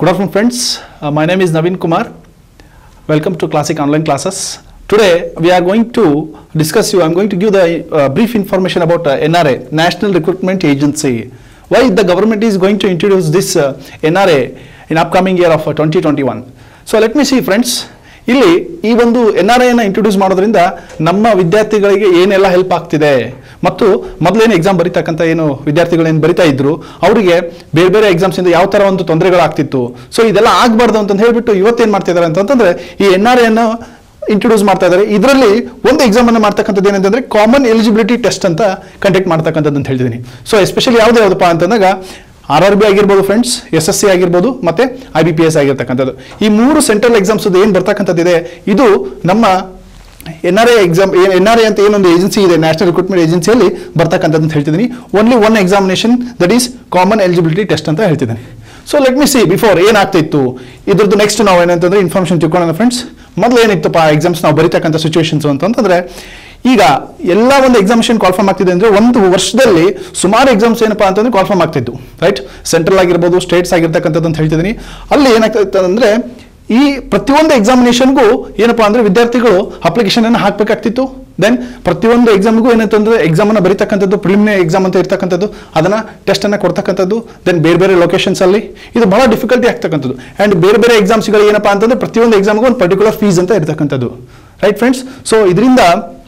Good afternoon, friends. Uh, my name is Naveen Kumar. Welcome to Classic Online Classes. Today, we are going to discuss you. I'm going to give the uh, brief information about uh, NRA, National Recruitment Agency. Why the government is going to introduce this uh, NRA in upcoming year of uh, 2021. So let me see, friends. ಇಲ್ಲಿ ಈ ಒಂದು N R ಐನ introduce ಮಾಡೋದ್ರಿಂದ ನಮ್ಮ ವಿದ್ಯಾರ್ಥಿಗಳಿಗೆ ಏನೆಲ್ಲ help ಆಗ್ತಿದೆ ಮತ್ತು ಮೊದಲೇನು ಎಕ್ಸಾಮ್ ಬರೀತಕ್ಕಂಥ ಏನು ವಿದ್ಯಾರ್ಥಿಗಳು ಏನು ಬರಿತಾ ಇದ್ರು ಅವರಿಗೆ ಬೇರೆ ಬೇರೆ ಎಕ್ಸಾಮ್ಸ್ ಇಂದ ಯಾವ ತರ ಒಂದು ತೊಂದರೆಗಳಾಗ್ತಿತ್ತು ಸೊ ಇದೆಲ್ಲ ಆಗಬಾರ್ದು ಅಂತ ಹೇಳ್ಬಿಟ್ಟು ಇವತ್ತೇನು ಮಾಡ್ತಿದ್ದಾರೆ ಅಂತಂದ್ರೆ ಈ ಎನ್ ಆರ್ ಐನ ಇಂಟ್ರೊಡ್ಯೂಸ್ ಮಾಡ್ತಾ ಇದ್ದಾರೆ ಇದರಲ್ಲಿ ಒಂದು ಎಕ್ಸಾಮ್ ಅನ್ನು ಮಾಡ್ತಕ್ಕಂಥದ್ದು ಏನಂತಂದ್ರೆ ಕಾಮನ್ ಎಲಿಜಿಬಿಲಿಟಿ ಟೆಸ್ಟ್ ಅಂತ ಕಂಡಕ್ಟ್ ಮಾಡ್ತಕ್ಕಂಥದ್ದು ಅಂತ ಹೇಳ್ತಿದ್ದೀನಿ ಸೊ ಎಸ್ಪೆಷಲಿ ಯಾವ್ದು ಯಾವುದಪ್ಪ ಅಂತಂದಾಗ ಆರ್ ಆರ್ ಬಿ ಆಗಿರ್ಬೋದು ಫ್ರೆಂಡ್ಸ್ ಎಸ್ ಎಸ್ ಸಿ ಆಗಿರ್ಬೋದು ಮತ್ತೆ ಐ ಬಿ ಪಿ ಎಸ್ ಆಗಿರ್ತಕ್ಕಂಥದ್ದು ಈ ಮೂರು ಸೆಂಟ್ರಲ್ ಎಕ್ಸಾಮ್ಸ್ ಏನು ಬರ್ತಕ್ಕಂಥದ್ದಿದೆ ಇದು ನಮ್ಮ N R I exam N R I ಅಂತ ಏನೊಂದು ಏಜೆನ್ಸಿ ಇದೆ ನ್ಯಾಷನಲ್ ರಿಕ್ರೂಟ್ಮೆಂಟ್ ಏಜೆನ್ಸಿಯಲ್ಲಿ ಬರ್ತಕ್ಕಂಥದ್ದು ಅಂತ ಹೇಳ್ತಿದ್ದೀನಿ only one examination that is common eligibility test ಅಂತ ಹೇಳ್ತಿದ್ದೀನಿ so let me see before ಏನಾಗ್ತಿತ್ತು ಇದ್ರದ್ದು ನೆಕ್ಸ್ಟ್ ನಾವು ಏನಂತಂದ್ರೆ ಇನ್ಫಾರ್ಮೇಷನ್ ತಿಳ್ಕೊಳ್ಳೋಣ ಫ್ರೆಂಡ್ಸ್ ಮೊದಲು ಏನಿತ್ತಪ್ಪ ಎಕ್ಸಾಮ್ಸ್ ನಾವು ಬರೀತಕ್ಕಂಥ ಸಿಚುವೇಶನ್ಸ್ ಅಂತಂತಂದ್ರೆ ಈಗ ಎಲ್ಲ ಒಂದು ಎಕ್ಸಾಮಿನೇಷನ್ ಕಾಲ್ಫಾರ್ಮ್ ಆಗ್ತಿದೆ ಅಂದ್ರೆ ಒಂದು ವರ್ಷದಲ್ಲಿ ಸುಮಾರು ಎಕ್ಸಾಮ್ಸ್ ಏನಪ್ಪಾ ಅಂತಂದ್ರೆ ಕಾಲ್ಫಾರ್ಮ್ ಆಗ್ತಿತ್ತು ರೈಟ್ ಸೆಂಟ್ರಲ್ ಆಗಿರ್ಬೋದು ಸ್ಟೇಟ್ಸ್ ಆಗಿರ್ತಕ್ಕಂಥದ್ದು ಅಂತ ಹೇಳ್ತಿದ್ದೀನಿ ಅಲ್ಲಿ ಏನಾಗ್ತದೆ ಅಂದ್ರೆ ಈ ಪ್ರತಿಯೊಂದು ಎಕ್ಸಾಮಿನೇಷನ್ಗೂ ಏನಪ್ಪಾ ಅಂದ್ರೆ ವಿದ್ಯಾರ್ಥಿಗಳು ಅಪ್ಲಿಕೇಶನ್ ಅನ್ನು ಹಾಕಬೇಕಾಗ್ತಿತ್ತು ದೆನ್ ಪ್ರತಿಯೊಂದು ಎಕ್ಸಾಮ್ಗೂ ಏನಂತಂದ್ರೆ ಎಕ್ಸಾಮ್ ಅನ್ನ ಬರೀತಕ್ಕಂಥದ್ದು ಪ್ರಿಲಿಮಿನರಿ ಎಕ್ಸಾಮ್ ಅಂತ ಇರ್ತಕ್ಕಂಥದ್ದು ಅದನ್ನ ಟೆಸ್ಟ್ ಅನ್ನ ಕೊಡ್ತಕ್ಕಂಥದ್ದು ದೆನ್ ಬೇರೆ ಬೇರೆ ಲೊಕೇಶನ್ಸ್ ಅಲ್ಲಿ ಇದು ಬಹಳ ಡಿಫಿಕಲ್ಟಿ ಆಗ್ತಕ್ಕಂಥದ್ದು ಅಂಡ್ ಬೇರೆ ಬೇರೆ ಎಕ್ಸಾಮ್ಸ್ಗಳು ಏನಪ್ಪಾ ಅಂತಂದ್ರೆ ಪ್ರತಿಯೊಂದು ಎಕ್ಸಾಮ್ಗೂ ಒಂದು ಪರ್ಟಿಕ್ಯುಲರ್ ಫೀಸ್ ಅಂತ ಇರ್ತಕ್ಕಂಥದ್ದು ರೈಟ್ ಫ್ರೆಂಡ್ಸ್ ಸೊ ಇದರಿಂದ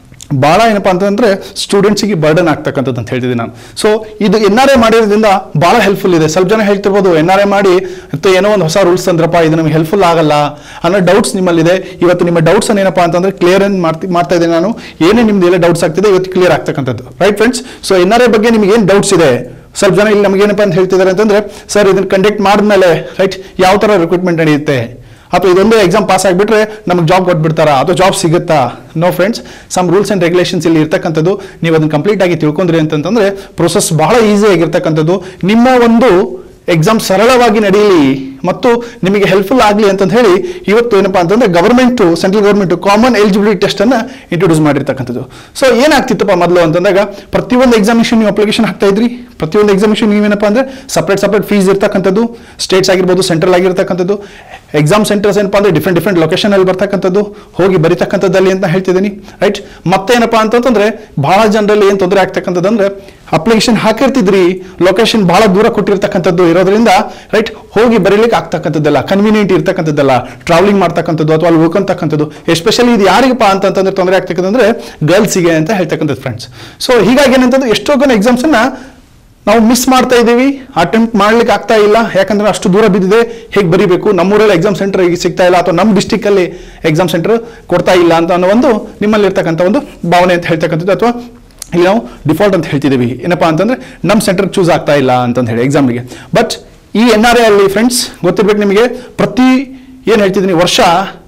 ಭಾಳ ಏನಪ್ಪಾ ಅಂತಂದ್ರೆ ಸ್ಟೂಡೆಂಟ್ಸಿಗೆ ಬರ್ಡನ್ ಆಗ್ತಕ್ಕಂಥದ್ದು ಅಂತ ಹೇಳ್ತಿದ್ದೀನಿ ನಾನು ಸೊ ಇದು ಎನ್ ಆರ್ ಐ ಮಾಡಿರೋದ್ರಿಂದ ಭಾಳ ಹೆಲ್ಪ್ಫುಲ್ ಇದೆ ಸ್ವಲ್ಪ ಜನ ಹೇಳ್ತಿರ್ಬೋದು ಎನ್ ಆರ್ ಐ ಮಾಡಿ ಮತ್ತೆ ಏನೋ ಒಂದು ಹೊಸ ರೂಲ್ಸ್ ತಂದ್ರಪ್ಪ ಇದು ನಮಗೆ ಹೆಲ್ಪ್ಫುಲ್ ಆಗಲ್ಲ ಅನ್ನೋ ಡೌಟ್ಸ್ ನಿಮ್ಮಲ್ಲಿದೆ ಇವತ್ತು ನಿಮ್ಮ ಡೌಟ್ಸ್ ಏನಪ್ಪಾ ಅಂತಂದ್ರೆ ಕ್ಲಿಯರ್ ಮಾಡ್ತಿ ಮಾಡ್ತಾ ಇದ್ದೀನಿ ನಾನು ಏನೇ ನಿಮ್ದು ಎಲ್ಲ ಡೌಟ್ಸ್ ಆಗ್ತಿದೆ ಇವತ್ತು ಕ್ಲಿಯರ್ ಆಗ್ತಕ್ಕಂಥದ್ದು right friends so N R I ಬಗ್ಗೆ ನಿಮ್ಗೆ ಏನು ಡೌಟ್ಸ್ ಇದೆ ಸ್ವಲ್ಪ ಜನ ಇಲ್ಲಿ ನಮ್ಗೆ ಏನಪ್ಪಾ ಅಂತ ಹೇಳ್ತಿದ್ದಾರೆ ಅಂತಂದ್ರೆ ಸರ್ ಇದನ್ನ ಕಂಡಕ್ಟ್ ಮಾಡಿದ್ಮೇಲೆ ರೈಟ್ ಯಾವ ಥರ ರಿಕ್ರೂಟ್ಮೆಂಟ್ ನಡೆಯುತ್ತೆ ಅಥವಾ ಇದೊಂದು ಎಕ್ಸಾಮ್ ಪಾಸ್ ಆಗಿಬಿಟ್ರೆ ನಮಗೆ ಜಾಬ್ ಕೊಟ್ಬಿಡ್ತಾರಾ ಅಥವಾ ಜಾಬ್ ಸಿಗುತ್ತಾ no friends some rules and regulations ಇಲ್ಲಿ ಇರ್ತಕ್ಕಂಥದ್ದು ನೀವು ಅದನ್ನು ಕಂಪ್ಲೀಟ್ ಆಗಿ ತಿಳ್ಕೊಂಡ್ರಿ ಅಂತಂತಂದ್ರೆ ಪ್ರೊಸೆಸ್ ಬಹಳ ಈಸಿ ಆಗಿರ್ತಕ್ಕಂಥದ್ದು ನಿಮ್ಮ ಒಂದು ಎಕ್ಸಾಮ್ ಸರಳವಾಗಿ ನಡೆಯಲಿ ಮತ್ತು ನಿಮಗೆ ಹೆಲ್ಪ್ಫುಲ್ ಆಗಲಿ ಅಂತ ಹೇಳಿ ಇವತ್ತು ಏನಪ್ಪಾ ಅಂತಂದ್ರೆ government central government common eligibility test ಅನ್ನ ಇಂಟ್ರೊಡ್ಯೂಸ್ ಮಾಡಿರ್ತಕ್ಕಂಥದ್ದು ಸೊ ಏನಾಗ್ತಿತ್ತಪ್ಪ ಮೊದಲು ಅಂತಂದಾಗ ಪ್ರತಿಯೊಂದು ಎಕ್ಸಾಮಿನೇಷನ್ ನೀವು ಅಪ್ಲಿಕೇಶನ್ ಹಾಕ್ತಾ ಇದ್ರಿ ಪ್ರತಿಯೊಂದು ಎಕ್ಸಾಮಿನೇಷನ್ ನೀವೇನಪ್ಪ ಅಂದ್ರೆ ಸಪ್ರೇಟ್ ಸಪ್ರೇಟ್ ಫೀಸ್ ಇರ್ತಕ್ಕಂಥದ್ದು ಸ್ಟೇಟ್ಸ್ ಆಗಿರ್ಬೋದು ಸೆಂಟ್ರಲ್ ಆಗಿರ್ತಕ್ಕಂಥದ್ದು ಎಕ್ಸಾಮ್ ಸೆಂಟರ್ಸ್ ಏನಪ್ಪಾ ಅಂದ್ರೆ ಡಿಫ್ರೆಂಟ್ ಡಿಫ್ರೆಂಟ್ ಲೊಕೇಶನ್ ಅಲ್ಲಿ ಬರ್ತಕ್ಕಂಥದ್ದು ಹೋಗಿ ಬರೀತಕ್ಕಂಥದ್ದಲ್ಲಿ ಅಂತ ಹೇಳ್ತಿದ್ದೀನಿ ರೈಟ್ ಮತ್ತೇನಪ್ಪಾ ಅಂತಂದ್ರೆ ಬಹಳ ಜನರಲ್ಲಿ ಏನು ತೊಂದರೆ ಆಗ್ತಕ್ಕಂಥದ್ದು ಅಂದ್ರೆ ಅಪ್ಲಿಕೇಶನ್ ಹಾಕಿರ್ತಿದ್ರಿ ಲೊಕೇಶನ್ ಬಹಳ ದೂರ ಕೊಟ್ಟಿರ್ತಕ್ಕಂಥದ್ದು ಇರೋದ್ರಿಂದ ರೈಟ್ ಹೋಗಿ ಬರೀಲಿಕ್ಕೆ ಆಗ್ತಕ್ಕಂಥದ್ದಲ್ಲ ಕನ್ವೀನಿಯಂಟ್ ಇರ್ತಕ್ಕಂಥದ್ದಲ್ಲ ಟ್ರಾವೆಲಿಂಗ್ ಮಾಡ್ತಕ್ಕಂಥದ್ದು ಅಥವಾ ಅಲ್ಲಿ ಉಳ್ಕೊಂತಕ್ಕಂಥದ್ದು ಎಸ್ಪೆಷಲಿ ಇದು ಯಾರಿಗಪ್ಪ ಅಂತಂತಂದ್ರೆ ತೊಂದರೆ ಆಗ್ತಕ್ಕಂಥದ್ದು ಗರ್ಲ್ಸಿಗೆ ಅಂತ ಹೇಳ್ತಕ್ಕಂಥದ್ದು ಫ್ರೆಂಡ್ಸ್ ಸೊ ಹೀಗಾಗಿ ಏನಂತಂದ್ರೆ ಎಷ್ಟೋ ಜನ ಎಕ್ಸಾಮ್ಸ್ ಅನ್ನ ನಾವು ಮಿಸ್ ಮಾಡ್ತಾ ಇದ್ದೀವಿ ಅಟೆಂಪ್ಟ್ ಮಾಡ್ಲಿಕ್ಕೆ ಆಗ್ತಾ ಇಲ್ಲ ಯಾಕಂದ್ರೆ ಅಷ್ಟು ದೂರ ಬಿದ್ದಿದೆ ಹೇಗೆ ಬರೀಬೇಕು ನಮ್ಮೂರಲ್ಲಿ ಎಕ್ಸಾಮ್ ಸೆಂಟರ್ ಈಗ ಸಿಗ್ತಾ ಇಲ್ಲ ಅಥವಾ ನಮ್ಮ ಡಿಸ್ಟಿಕ್ ಅಲ್ಲಿ ಎಕ್ಸಾಮ್ ಸೆಂಟರ್ ಕೊಡ್ತಾ ಇಲ್ಲ ಅಂತ ಅನ್ನೋ ಒಂದು ನಿಮ್ಮಲ್ಲಿ ಇರ್ತಕ್ಕಂಥ ಒಂದು ಭಾವನೆ ಅಂತ ಹೇಳ್ತಕ್ಕಂಥದ್ದು ಅಥವಾ ಇಲ್ಲಿ ನಾವು ಡಿಫಾಲ್ಟ್ ಅಂತ ಹೇಳ್ತಿದ್ದೀವಿ ಏನಪ್ಪಾ ಅಂತಂದ್ರೆ ನಮ್ಮ ಸೆಂಟರ್ ಚೂಸ್ ಆಗ್ತಾ ಇಲ್ಲ ಅಂತಂದು ಹೇಳಿ ಎಕ್ಸಾಮ್ಗೆ ಬಟ್ ಈ ಎನ್ ಆರ್ ಐ ಅಲ್ಲಿ ಫ್ರೆಂಡ್ಸ್ ಗೊತ್ತಿರ್ಬೇಕು ನಿಮಗೆ ಪ್ರತಿ ಏನು ಹೇಳ್ತಿದ್ದೀನಿ ವರ್ಷ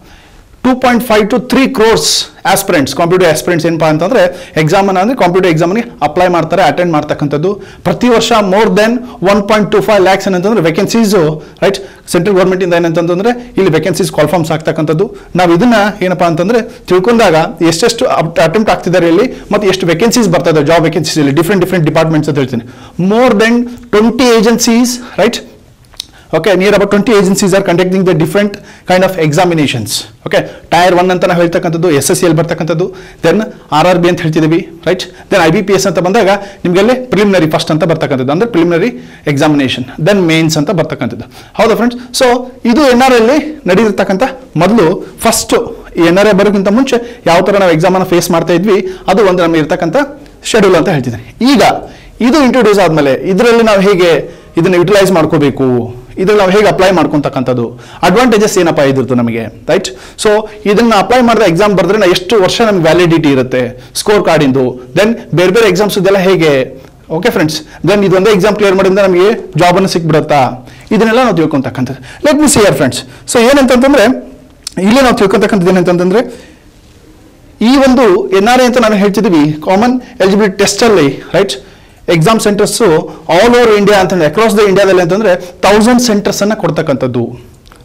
two point five to three crores aspirants competitive aspirants ಏನಪ್ಪಾ ಅಂತಂದ್ರೆ ಎಕ್ಸಾಮ್ ಅನ್ನ ಅಂದ್ರೆ ಕಾಂಪಿಟೇಟಿವ್ ಎಕ್ಸಾಮ್ಗೆ ಅಪ್ಲೈ ಮಾಡ್ತಾರೆ ಅಟೆಂಡ್ ಮಾಡ್ತಕ್ಕಂಥದ್ದು ಪ್ರತಿ ವರ್ಷ more than one point two five lakhs ಏನಂತಂದ್ರೆ ವೇಕೆನ್ಸೀಸು ರೈಟ್ ಸೆಂಟ್ರಲ್ ಗೌರ್ಮೆಂಟ್ ಇಂದ ಏನಂತಂದ್ರೆ ಇಲ್ಲಿ ವೇಕೆನ್ಸೀಸ್ ಕಾಲ್ಫಾರ್ಮ್ಸ್ ಆಗ್ತಕ್ಕಂಥದ್ದು ನಾವು ಇದನ್ನ ಏನಪ್ಪಾ ಅಂತಂದ್ರೆ ತಿಳ್ಕೊಂಡಾಗ ಎಷ್ಟೆಷ್ಟು ಅಟೆಂಪ್ಟ್ ಆಗ್ತಿದ್ದಾರೆ ಇಲ್ಲಿ ಮತ್ತು ಎಷ್ಟು ವೇಕೆನ್ಸೀಸ್ ಬರ್ತಾ ಇದೆ ಜಾಬ್ ವೇಕೆನ್ಸೀಸ್ ಇಲ್ಲಿ ಡಿಫ್ರೆಂಟ್ ಡಿಫ್ರೆಂಟ್ ಡಿಪಾರ್ಟ್ಮೆಂಟ್ಸ್ ಅಂತ ಹೇಳ್ತೀನಿ more than twenty agencies right okay near about twenty agencies are conducting the different kind of examinations okay tier one ಅಂತ ನಾವು ಹೇಳ್ತಕ್ಕಂಥದ್ದು ಎಸ್ ಎಸ್ ಸಿ ಎಲ್ ಬರ್ತಕ್ಕಂಥದ್ದು ದೆನ್ ಆರ್ ಆರ್ ಬಿ ಅಂತ ಹೇಳ್ತಿದ್ದೀವಿ right then I B P S ಅಂತ ಬಂದಾಗ ನಿಮಗೆಲ್ಲಿ preliminary first ಅಂತ ಬರ್ತಕ್ಕಂಥದ್ದು ಅಂದ್ರೆ ಪ್ರಿಲಿಮಿನರಿ ಎಕ್ಸಾಮಿನೇಷನ್ ದೆನ್ ಮೇನ್ಸ್ ಅಂತ ಬರ್ತಕ್ಕಂಥದ್ದು ಹೌದಾ ಫ್ರೆಂಡ್ಸ್ ಸೊ ಇದು ಎನ್ ಆರ್ ಅಲ್ಲಿ ನಡೆದಿರ್ತಕ್ಕಂಥ ಮೊದಲು ಫಸ್ಟ್ ಎನ್ ಆರ್ ಐ ಬರೋಕ್ಕಿಂತ ಮುಂಚೆ ಯಾವ ಥರ ನಾವು ಎಕ್ಸಾಮನ್ನು ಫೇಸ್ ಮಾಡ್ತಾ ಇದ್ವಿ ಅದು ಒಂದು ನಮಗೆ ಇರ್ತಕ್ಕಂಥ ಶೆಡ್ಯೂಲ್ ಅಂತ ಹೇಳ್ತಿದ್ದೀನಿ ಈಗ ಇದು ಇಂಟ್ರೊಡ್ಯೂಸ್ ಆದಮೇಲೆ ಇದರಲ್ಲಿ ನಾವು ಹೇಗೆ ಇದನ್ನು ಯುಟಿಲೈಸ್ ಮಾಡ್ಕೋಬೇಕು ಇದ್ರಲ್ಲಿ ನಾವು ಹೇಗೆ ಅಪ್ಲೈ ಮಾಡ್ಕೊತಕ್ಕಂಥದ್ದು ಅಡ್ವಾಂಟೇಜಸ್ ಏನಪ್ಪ ಇದ್ರದ್ದು ನಮಗೆ ರೈಟ್ ಸೊ ಇದನ್ನ ಅಪ್ಲೈ ಮಾಡಿದ ಎಕ್ಸಾಮ್ ಬರೆದ್ರೆ ನಾ ಎಷ್ಟು ವರ್ಷ ನಮ್ಗೆ ವ್ಯಾಲಿಡಿಟಿ ಇರುತ್ತೆ ಸ್ಕೋರ್ ಕಾರ್ಡಿಂದು ದೆನ್ ಬೇರೆ ಬೇರೆ ಎಕ್ಸಾಮ್ಸ್ ಇದೆಲ್ಲ ಹೇಗೆ ಓಕೆ ಫ್ರೆಂಡ್ಸ್ ದೆನ್ ಇದೊಂದೇ ಎಕ್ಸಾಮ್ ಕ್ಲಿಯರ್ ಮಾಡಿದ್ರೆ ನಮಗೆ ಜಾಬನ್ನು ಸಿಕ್ಬಿಡುತ್ತಾ ಇದನ್ನೆಲ್ಲ ನಾವು ತಿಳ್ಕೊತಕ್ಕಂಥದ್ದು let me see here friends so ಏನಂತಂತಂದ್ರೆ ಇಲ್ಲಿ ನಾವು ತಿಳ್ಕೊತಕ್ಕಂಥದ್ದು ಏನಂತಂದ್ರೆ ಈ ಒಂದು ಎನ್ ಆರ್ ಐ ಅಂತ ನಾನು ಹೇಳ್ತಿದ್ದೀವಿ ಕಾಮನ್ ಎಲಿಜಿಬಿಲಿಟಿ ಟೆಸ್ಟಲ್ಲಿ right exam centres all over India ಅಂತಂದ್ರೆ ಅಕ್ರಾಸ್ ದ ಇಂಡಿಯಾದಲ್ಲಿ ಅಂತಂದ್ರೆ ತೌಸಂಡ್ ಸೆಂಟರ್ಸ್ ಅನ್ನ ಕೊಡ್ತಕ್ಕಂಥದ್ದು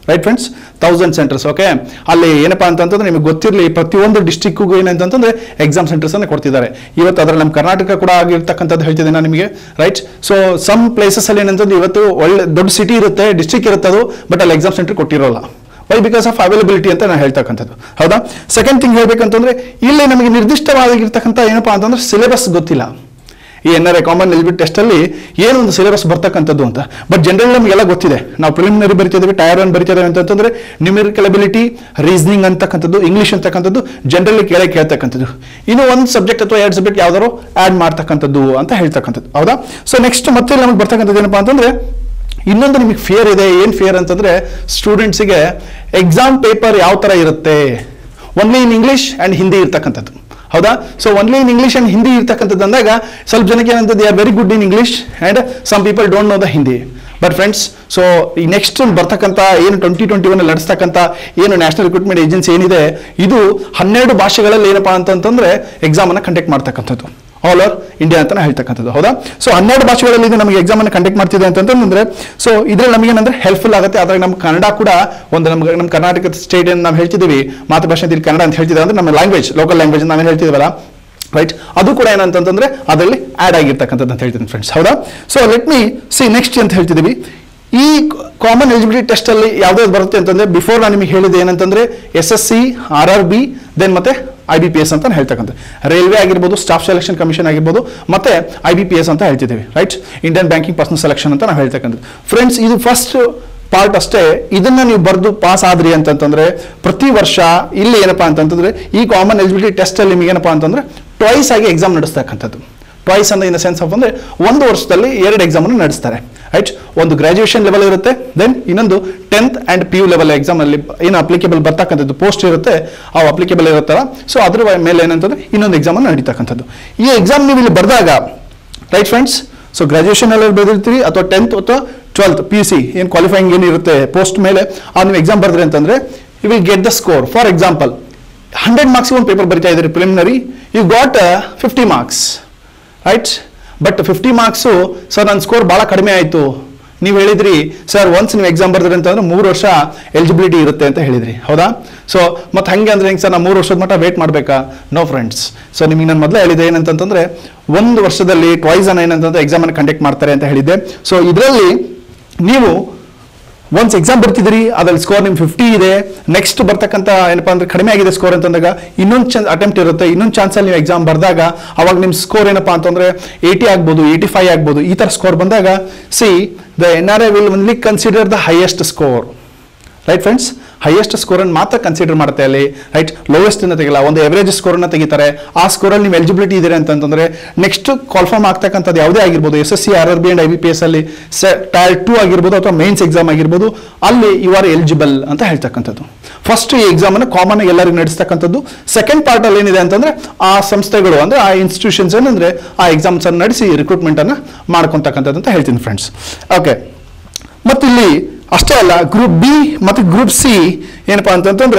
right friends thousand centres okay ಅಲ್ಲಿ ಏನಪ್ಪಾ ಅಂತಂತಂದ್ರೆ ನಿಮಗೆ ಗೊತ್ತಿರಲಿ ಪ್ರತಿಯೊಂದು ಡಿಸ್ಟಿಕ್ಗೂ ಏನಂತಂದ್ರೆ ಎಕ್ಸಾಮ್ ಸೆಂಟರ್ಸ್ ಅನ್ನು ಕೊಡ್ತಿದ್ದಾರೆ ಇವತ್ತು ಅದರಲ್ಲಿ ನಮ್ಮ ಕರ್ನಾಟಕ ಕೂಡ ಆಗಿರ್ತಕ್ಕಂಥದ್ದು ಹೇಳ್ತಿದ್ದೆ ನಾನು ನಿಮಗೆ ರೈಟ್ ಸೊ ಸಮ್ ಪ್ಲೇಸಸ್ ಅಲ್ಲಿ ಏನಂತಂದ್ರೆ ಇವತ್ತು ಒಳ್ಳೆ ದೊಡ್ಡ ಸಿಟಿ ಇರುತ್ತೆ ಡಿಸ್ಟ್ರಿಕ್ಟ್ ಇರುತ್ತೆ ಅದು ಬಟ್ ಅಲ್ಲಿ ಎಕ್ಸಾಮ್ ಸೆಂಟರ್ ಕೊಟ್ಟಿರೋಲ್ಲ ವೈ ಬಿಕಾಸ್ ಆಫ್ ಅವೈಲಬಿಲಿಟಿ ಅಂತ ನಾನು ಹೇಳ್ತಕ್ಕಂಥದ್ದು ಹೌದಾ ಸೆಕೆಂಡ್ ಥಿಂಗ್ ಹೇಳ್ಬೇಕಂತಂದ್ರೆ ಇಲ್ಲಿ ನಮಗೆ ನಿರ್ದಿಷ್ಟವಾಗಿರ್ತಕ್ಕಂಥ ಏನಪ್ಪಾ ಅಂತಂದ್ರೆ ಸಿಲೆಬಸ್ ಗೊತ್ತಿಲ್ಲ ಈ N R I common eligibility ಟೆಸ್ಟಲ್ಲಿ ಏನೊಂದು ಸಿಲೆಬಸ್ ಬರ್ತಕ್ಕಂಥದ್ದು ಅಂತ ಬಟ್ ಜನರಲ್ ನಮಗೆಲ್ಲ ಗೊತ್ತಿದೆ ನಾವು ಪ್ರಿಲಿಮಿನರಿ ಬರಿತಿದ್ದೀವಿ ಟೈರ್ ಒನ್ ಬರಿತಿದ್ದೇವೆ ಅಂತಂತಂದ್ರೆ ನ್ಯೂಮೆರಿಕಲ್ ಅಬಿಲಿಟಿ ರೀಸನಿಂಗ್ ಅಂತಕ್ಕಂಥದ್ದು ಇಂಗ್ಲೀಷ್ ಅಂತಕ್ಕಂಥದ್ದು ಜನರಲಿ ಕೇಳೇ ಕೇಳ್ತಕ್ಕಂಥದ್ದು ಇನ್ನು ಒಂದು ಸಬ್ಜೆಕ್ಟ್ ಅಥವಾ ಎರಡು ಸಬ್ಜೆಕ್ಟ್ ಯಾವ್ದಾರು ಆ್ಯಡ್ ಮಾಡ್ತಕ್ಕಂಥದ್ದು ಅಂತ ಹೇಳ್ತಕ್ಕಂಥದ್ದು ಹೌದಾ ಸೊ ನೆಕ್ಸ್ಟ್ ಮತ್ತೆ ನಮಗೆ ಬರ್ತಕ್ಕಂಥದ್ದು ಏನಪ್ಪಾ ಅಂತಂದ್ರೆ ಇನ್ನೊಂದು ನಿಮಗೆ ಫಿಯರ್ ಇದೆ ಏನು ಫಿಯರ್ ಅಂತಂದ್ರೆ ಸ್ಟೂಡೆಂಟ್ಸಿಗೆ ಎಕ್ಸಾಮ್ ಪೇಪರ್ ಯಾವ ಥರ ಇರುತ್ತೆ only in English and Hindi ಇರ್ತಕ್ಕಂಥದ್ದು ಹೌದಾ so only in English and Hindi ಇರ್ತಕ್ಕಂಥದ್ದು ಅಂದಾಗ ಸ್ವಲ್ಪ ಜನಕ್ಕೆ ಏನಂತ they are very good in English and some people don't know the Hindi but friends so ಈ ನೆಕ್ಸ್ಟ್ ಬರ್ತಕ್ಕಂಥ ಏನು ಟ್ವೆಂಟಿ ಟ್ವೆಂಟಿ ಒನ್ ನಡೆಸ್ತಕ್ಕಂಥ ಏನು ನ್ಯಾಷನಲ್ ರಿಕ್ರೂಟ್ಮೆಂಟ್ ಏಜೆನ್ಸಿ ಏನಿದೆ ಇದು ಹನ್ನೆರಡು ಭಾಷೆಗಳಲ್ಲಿ ಏನಪ್ಪಾ ಅಂತಂತಂದ್ರೆ ಎಕ್ಸಾಮನ್ನು ಕಂಡಕ್ಟ್ ಮಾಡ್ತಕ್ಕಂಥದ್ದು ಆಲ್ ಓವರ್ ಇಂಡಿಯಾ ಅಂತ ಹೇಳ್ತಕ್ಕಂಥದ್ದು ಹೌದಾ ಸೊ ಹನ್ನೆರಡು ಭಾಷೆಗಳಲ್ಲಿ ಇದು ನಮಗೆ ಎಕ್ಸಾಮ್ ಅನ್ನು ಕಂಡಕ್ಟ್ ಮಾಡ್ತಿದೆ ಅಂತಂತಂದ್ರೆ ಸೊ ಇದ್ರಲ್ಲಿ ನಮಗೆ ಏನಂದ್ರೆ ಹೆಲ್ಪ್ಫುಲ್ ಆಗುತ್ತೆ ಅದ್ರಾಗ ನಮ್ಮ ಕನ್ನಡ ಕೂಡ ಒಂದು ನಮ್ಗೆ ನಮ್ಮ ಕರ್ನಾಟಕ ಸ್ಟೇಟ್ ಏನು ನಾವು ಹೇಳ್ತಿದ್ದೀವಿ ಮಾತೃಭಾಷೆ ಅಂತ ಇಲ್ಲಿ ಕನ್ನಡ ಅಂತ ಹೇಳ್ತಿದ್ದೀವಿ ಅಂದ್ರೆ ನಮ್ಮ ಲ್ಯಾಂಗ್ವೇಜ್ ಲೋಕಲ್ ಲ್ಯಾಂಗ್ವೇಜ್ ನಾವೇನು ಹೇಳ್ತಿದ್ದೀವಲ್ಲ ರೈಟ್ ಅದು ಕೂಡ ಏನಂತಂದ್ರೆ ಅದರಲ್ಲಿ ಆಡ್ ಆಗಿರ್ತಕ್ಕಂಥದ್ದು ಅಂತ ಹೇಳ್ತೀನಿ ಫ್ರೆಂಡ್ಸ್ ಹೌದಾ so let me see next ಅಂತ ಹೇಳ್ತಿದ್ದೀವಿ ಈ ಕಾಮನ್ ಎಲಿಜಿಬಿಲಿಟಿ ಟೆಸ್ಟ್ ಅಲ್ಲಿ ಯಾವ್ದಾವ್ದು ಬರುತ್ತೆ ಅಂತಂದ್ರೆ ಬಿಫೋರ್ ನಾನು ನಿಮಗೆ ಹೇಳಿದೆ ಏನಂತಂದ್ರೆ S S C R R B then ಮತ್ತೆ ಐ ಬಿ ಪಿ ಎಸ್ ಅಂತ ಹೇಳ್ತಕ್ಕಂಥ ರೈಲ್ವೆ ಆಗಿರ್ಬೋದು ಸ್ಟಾಫ್ ಸೆಲೆಕ್ಷನ್ ಕಮಿಷನ್ ಆಗಿರ್ಬೋದು ಮತ್ತೆ ಐ ಬಿ ಪಿ ಎಸ್ ಅಂತ ಹೇಳ್ತಿದ್ದೀವಿ right Indian banking personnel selection ಅಂತ ನಾವು ಹೇಳ್ತಕ್ಕಂಥದ್ದು ಫ್ರೆಂಡ್ಸ್ ಇದು ಫಸ್ಟ್ ಪಾರ್ಟ್ ಅಷ್ಟೇ ಇದನ್ನ ನೀವು ಬರೆದು ಪಾಸ್ ಆದ್ರಿ ಅಂತಂತಂದ್ರೆ ಪ್ರತಿ ವರ್ಷ ಇಲ್ಲಿ ಏನಪ್ಪಾ ಅಂತಂತಂದ್ರೆ ಈ ಕಾಮನ್ ಎಲಿಜಿಬಿಲಿಟಿ ಟೆಸ್ಟ್ ಅಲ್ಲಿ ನಿಮಗೆ ಏನಪ್ಪಾ ಅಂತಂದ್ರೆ ಟ್ವೈಸ್ ಆಗಿ ಎಕ್ಸಾಮ್ ನಡೆಸ್ತಕ್ಕಂಥದ್ದು ಟ್ವೈಸ್ ಅಂದ್ರೆ ಇನ್ ಸೆನ್ಸ್ ಆಫ್ ಅಂದ್ರೆ ಒಂದು ವರ್ಷದಲ್ಲಿ ಎರಡು ಎಕ್ಸಾಮ್ ಅನ್ನು ನಡೆಸ್ತಾರೆ ರೈಟ್ ಒಂದು ಗ್ರಾಜುಯೇಷನ್ ಲೆವೆಲ್ ಇರುತ್ತೆ ದೆನ್ ಇನ್ನೊಂದು tenth and P U level exam ಅಲ್ಲಿ ಏನು ಅಪ್ಲಿಕೇಬಲ್ ಬರ್ತಕ್ಕಂಥದ್ದು ಪೋಸ್ಟ್ ಇರುತ್ತೆ ಆ ಅಪ್ಲಿಕೇಬಲ್ ಇರುತ್ತಲ್ಲ ಸೊ ಅದ್ರ ಮೇಲೆ ಏನಂತಂದ್ರೆ ಇನ್ನೊಂದು ಎಕ್ಸಾಮ್ ಅನ್ನು ನಡೀತಕ್ಕಂಥದ್ದು ಈ ಎಕ್ಸಾಮ್ ನೀವು ಇಲ್ಲಿ ಬರೆದಾಗ ರೈಟ್ ಫ್ರೆಂಡ್ಸ್ ಸೊ ಗ್ರಾಜುಯೇಷನ್ ಅಲ್ಲಿ ಬರೆದಿರ್ತೀವಿ ಅಥವಾ ಟೆಂತ್ ಅಥವಾ ಟ್ವೆಲ್ತ್ ಪಿ ಸಿ ಏನು ಕ್ವಾಲಿಫೈಯಿಂಗ್ ಏನಿರುತ್ತೆ ಪೋಸ್ಟ್ ಮೇಲೆ ಆ ನೀವು ಎಕ್ಸಾಮ್ ಬರೆದ್ರಿ ಅಂತಂದ್ರೆ you will get the score for example hundred marks ಒಂದು ಪೇಪರ್ ಬರಿತಾ ಇದ್ದೀರಿ preliminary you got fifty marks right but fifty marks sir ನನ್ನ ಸ್ಕೋರ್ ಭಾಳ ಕಡಿಮೆ ಆಯಿತು ನೀವು ಹೇಳಿದ್ರಿ ಸರ್ ಒನ್ಸ್ ನೀವು ಎಕ್ಸಾಮ್ ಬರ್ದ್ರಿ ಅಂತಂದ್ರೆ ಮೂರು ವರ್ಷ ಎಲಿಜಿಬಿಲಿಟಿ ಇರುತ್ತೆ ಅಂತ ಹೇಳಿದ್ರಿ ಹೌದಾ ಸೊ ಮತ್ತೆ ಹಂಗೆ ಅಂದ್ರೆ ಹೆಂಗೆ ಸರ್ ನಾವು ಮೂರು ವರ್ಷದ ಮಟ್ಟ ವೇಟ್ ಮಾಡಬೇಕಾ ನೋ ಫ್ರೆಂಡ್ಸ್ ಸೊ ನಿಮಗೆ ನಾನು ಮೊದಲೇ ಹೇಳಿದೆ ಏನಂತಂದ್ರೆ ಒಂದು ವರ್ಷದಲ್ಲಿ ಟ್ವೈಸ್ ಅನ್ನ ಏನಂತಂದ್ರೆ ಎಕ್ಸಾಮನ್ನು ಕಂಡಕ್ಟ್ ಮಾಡ್ತಾರೆ ಅಂತ ಹೇಳಿದ್ದೆ ಸೊ ಇದರಲ್ಲಿ ನೀವು ಒನ್ಸ್ ಎಕ್ಸಾಮ್ ಬರ್ತಿದ್ರಿ ಅದ್ರಲ್ಲಿ ಸ್ಕೋರ್ ನಿಮ್ ಫಿಫ್ಟಿ ಇದೆ ನೆಕ್ಸ್ಟ್ ಬರ್ತಕ್ಕಂಥ ಏನಪ್ಪಾ ಅಂದ್ರೆ ಕಡಿಮೆ ಆಗಿದೆ ಸ್ಕೋರ್ ಅಂತಂದಾಗ ಇನ್ನೊಂದು ಚನ್ ಅಟೆಂಪ್ಟ್ ಇರುತ್ತೆ ಇನ್ನೊಂದು ಚಾನ್ಸಲ್ಲಿ ನೀವು ಎಕ್ಸಾಮ್ ಬರ್ದಾಗ ಅವಾಗ ನಿಮ್ಮ ಸ್ಕೋರ್ ಏನಪ್ಪಾ ಅಂತಂದ್ರೆ ಏಯ್ಟಿ ಆಗ್ಬೋದು ಏಯ್ಟಿ ಫೈವ್ ಆಗ್ಬೋದು ಈ ಥರ ಸ್ಕೋರ್ ಬಂದಾಗ see the N R I will only consider the highest score right friends highest ಸ್ಕೋರನ್ನು ಮಾತ್ರ ಕನ್ಸಿಡರ್ ಮಾಡುತ್ತೆ ಅಲ್ಲಿ ರೈಟ್ ಲೋಯೆಸ್ಟ್ ಅನ್ನ ತೆಗಿಲ್ಲ ಒಂದು ಎವರೇಜ್ ಸ್ಕೋರನ್ನು ತೆಗಿತಾರೆ ಆ ಸ್ಕೋರಲ್ಲಿ ನೀವು ಎಲಿಜಿಬಿಲಿಟಿ ಇದೆ ಅಂತಂದ್ರೆ ನೆಕ್ಸ್ಟ್ ಕಾಲ್ಫಾರ್ಮ್ ಆಗ್ತಕ್ಕಂಥದ್ದು ಯಾವುದೇ ಆಗಿರ್ಬೋದು S S C R R B and I B P S ಅಲ್ಲಿ ಟೈರ್ ಟೂ ಆಗಿರ್ಬೋದು ಅಥವಾ ಮೇನ್ಸ್ ಎಕ್ಸಾಮ್ ಆಗಿರ್ಬೋದು ಅಲ್ಲಿ ಯು ಆರ್ ಎಲಿಜಿಬಲ್ ಅಂತ ಹೇಳ್ತಕ್ಕಂಥದ್ದು ಫಸ್ಟ್ ಈ ಎಕ್ಸಾಮ್ ಅನ್ನು ಕಾಮನ್ ಆಗಿ ಎಲ್ಲರಿಗೂ ನಡೆಸ್ತಕ್ಕಂಥದ್ದು ಸೆಕೆಂಡ್ ಪಾರ್ಟ್ ಅಲ್ಲಿ ಏನಿದೆ ಅಂತಂದ್ರೆ ಆ ಸಂಸ್ಥೆಗಳು ಅಂದ್ರೆ ಆ ಇನ್ಸ್ಟಿಟ್ಯೂಷನ್ಸ್ ಏನಂದ್ರೆ ಆ ಎಕ್ಸಾಮ್ಸ್ ಅನ್ನು ನಡೆಸಿ ರಿಕ್ರೂಟ್ಮೆಂಟ್ ಅನ್ನ ಮಾಡ್ಕೊಂತಕ್ಕಂಥದ್ದು ಅಂತ ಹೇಳ್ತೀನಿ ಫ್ರೆಂಡ್ಸ್ ಓಕೆ ಮತ್ತಿಲ್ಲಿ ಅಷ್ಟೇ ಅಲ್ಲ ಗ್ರೂಪ್ ಬಿ ಮತ್ತು ಗ್ರೂಪ್ ಸಿ ಏನಪ್ಪಾ ಅಂತಂತಂದ್ರೆ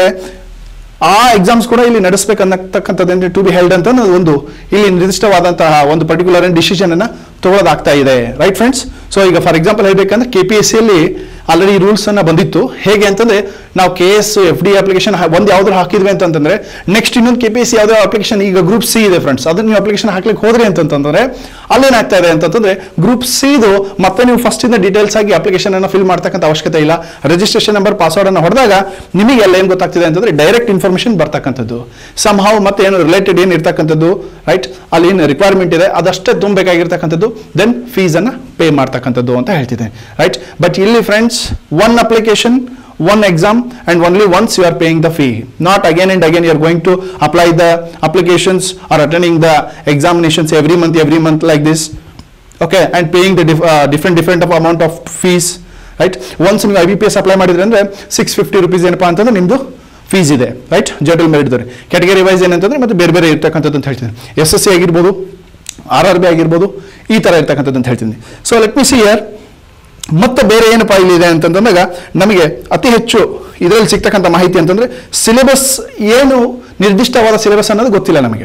ಆ ಎಕ್ಸಾಮ್ಸ್ ಕೂಡ ಇಲ್ಲಿ ನಡೆಸಬೇಕನ್ನತಕ್ಕಂಥದ್ದು ಟು ಬಿ ಹೆಲ್ಡ್ ಅಂತ ಒಂದು ಇಲ್ಲಿ ನಿರ್ದಿಷ್ಟವಾದಂತಹ ಒಂದು ಪರ್ಟಿಕ್ಯುಲರ್ ಡಿಸಿಷನ್ ಅನ್ನ ತಗೊಳ್ಳೋದಾಗ್ತಾ ಇದೆ ರೈಟ್ ಫ್ರೆಂಡ್ಸ್ ಸೊ ಈಗ ಫಾರ್ ಎಕ್ಸಾಂಪಲ್ ಹೇಳ್ಬೇಕಂದ್ರೆ ಕೆ ಪಿ ಎಸ್ ಸಿಯಲ್ಲಿ ಆಲ್ರೆಡಿ ರೂಲ್ಸ್ ಅನ್ನ ಬಂದಿತ್ತು ಹೇಗೆ ಅಂತಂದ್ರೆ ನಾವು K S F D application ಒಂದು ಯಾವ್ದಾರು ಹಾಕಿದ್ವಿ ಅಂತಂದ್ರೆ ನೆಕ್ಸ್ಟ್ ಇನ್ನೊಂದು ಕೆ ಪಿ ಎಸ್ ಸಿ ಯಾವುದೇ ಅಪ್ಲಿಕೇಶನ್ ಈಗ ಗ್ರೂಪ್ ಸಿ ಇದೆ ಫ್ರೆಂಡ್ಸ್ ಅದನ್ನ ನೀವು ಅಪ್ಲಿಕೇಶನ್ ಹಾಕ್ಲಿಕ್ಕೆ ಹೋದ್ರಿ ಅಂತಂತಂದ್ರೆ ಅಲ್ಲೇನಾಗ್ತಾ ಇದೆ ಅಂತಂದ್ರೆ ಗ್ರೂಪ್ ಸಿದು ಮತ್ತೆ ನೀವು ಫಸ್ಟ್ ಇಂದ ಡೀಟೇಲ್ಸ್ ಆಗಿ ಅಪ್ಲಿಕೇಶನ್ ಅನ್ನ ಫಿಲ್ ಮಾಡ್ತಕ್ಕಂಥ ಅವಶ್ಯಕತೆ ಇಲ್ಲ ರಿಜಿಸ್ಟ್ರೇಷನ್ ನಂಬರ್ ಪಾಸ್ವರ್ಡ್ ಅನ್ನ ಹೊಡೆದಾಗ ನಿಮಗೆ ಎಲ್ಲ ಏನು ಗೊತ್ತಾಗ್ತಿದೆ ಅಂತಂದ್ರೆ ಡೈರೆಕ್ಟ್ ಇನ್ಫಾರ್ಮೇಶನ್ ಬರ್ತಕ್ಕಂಥದ್ದು ಸಮ್ ಹಾವ್ ಮತ್ತೆ ಏನು ರಿಲೇಟೆಡ್ ಏನು ಇರ್ತಕ್ಕಂಥದ್ದು ರೈಟ್ ಅಲ್ಲಿ ಏನು ರಿಕ್ವೈರ್ಮೆಂಟ್ ಇದೆ ಅದಷ್ಟೇ ತುಂಬಬೇಕಾಗಿರ್ತಕ್ಕಂಥದ್ದು ದೆನ್ ಫೀಸ್ ಅನ್ನ ಪೇ ಮಾಡ್ತಕ್ಕಂಥದ್ದು ಅಂತ ಹೇಳ್ತಿದೆ ರೈಟ್ ಬಟ್ ಇಲ್ಲಿ friends one application one exam and only once you are paying the fee not again and again you are going to apply the applications or attending the examinations every month every month like this okay and paying the dif- uh, different different of amount of fees right once ನೀವು I B P S apply ಮಾಡಿದ್ರೆ ಅಂದರೆ six fifty rupees ಏನಪ್ಪಾ ಅಂತಂದ್ರೆ ನಿಮ್ಮದು fees ಇದೆ right general ಮೆರಿಟ್ದವ್ರೆ category wise ಏನಂತಂದ್ರೆ ಮತ್ತೆ ಬೇರೆ ಬೇರೆ ಇರ್ತಕ್ಕಂಥದ್ದು ಅಂತ ಹೇಳ್ತೀನಿ ಎಸ್ ಎಸ್ ಸಿ ಆಗಿರ್ಬೋದು ಆರ್ ಆರ್ ಬಿ ಆಗಿರ್ಬೋದು ಈ ಥರ ಇರ್ತಕ್ಕಂಥದ್ದು ಅಂತ ಹೇಳ್ತೀನಿ so let me see year ಮತ್ತೆ ಬೇರೆ ಏನಪ್ಪ ಇಲ್ಲಿ ಇದೆ ಅಂತಂದಾಗ ನಮಗೆ ಅತಿ ಹೆಚ್ಚು ಇದರಲ್ಲಿ ಸಿಗ್ತಕ್ಕಂಥ ಮಾಹಿತಿ ಅಂತಂದ್ರೆ ಸಿಲೆಬಸ್ ಏನು ನಿರ್ದಿಷ್ಟವಾದ ಸಿಲೆಬಸ್ ಅನ್ನೋದು ಗೊತ್ತಿಲ್ಲ ನಮಗೆ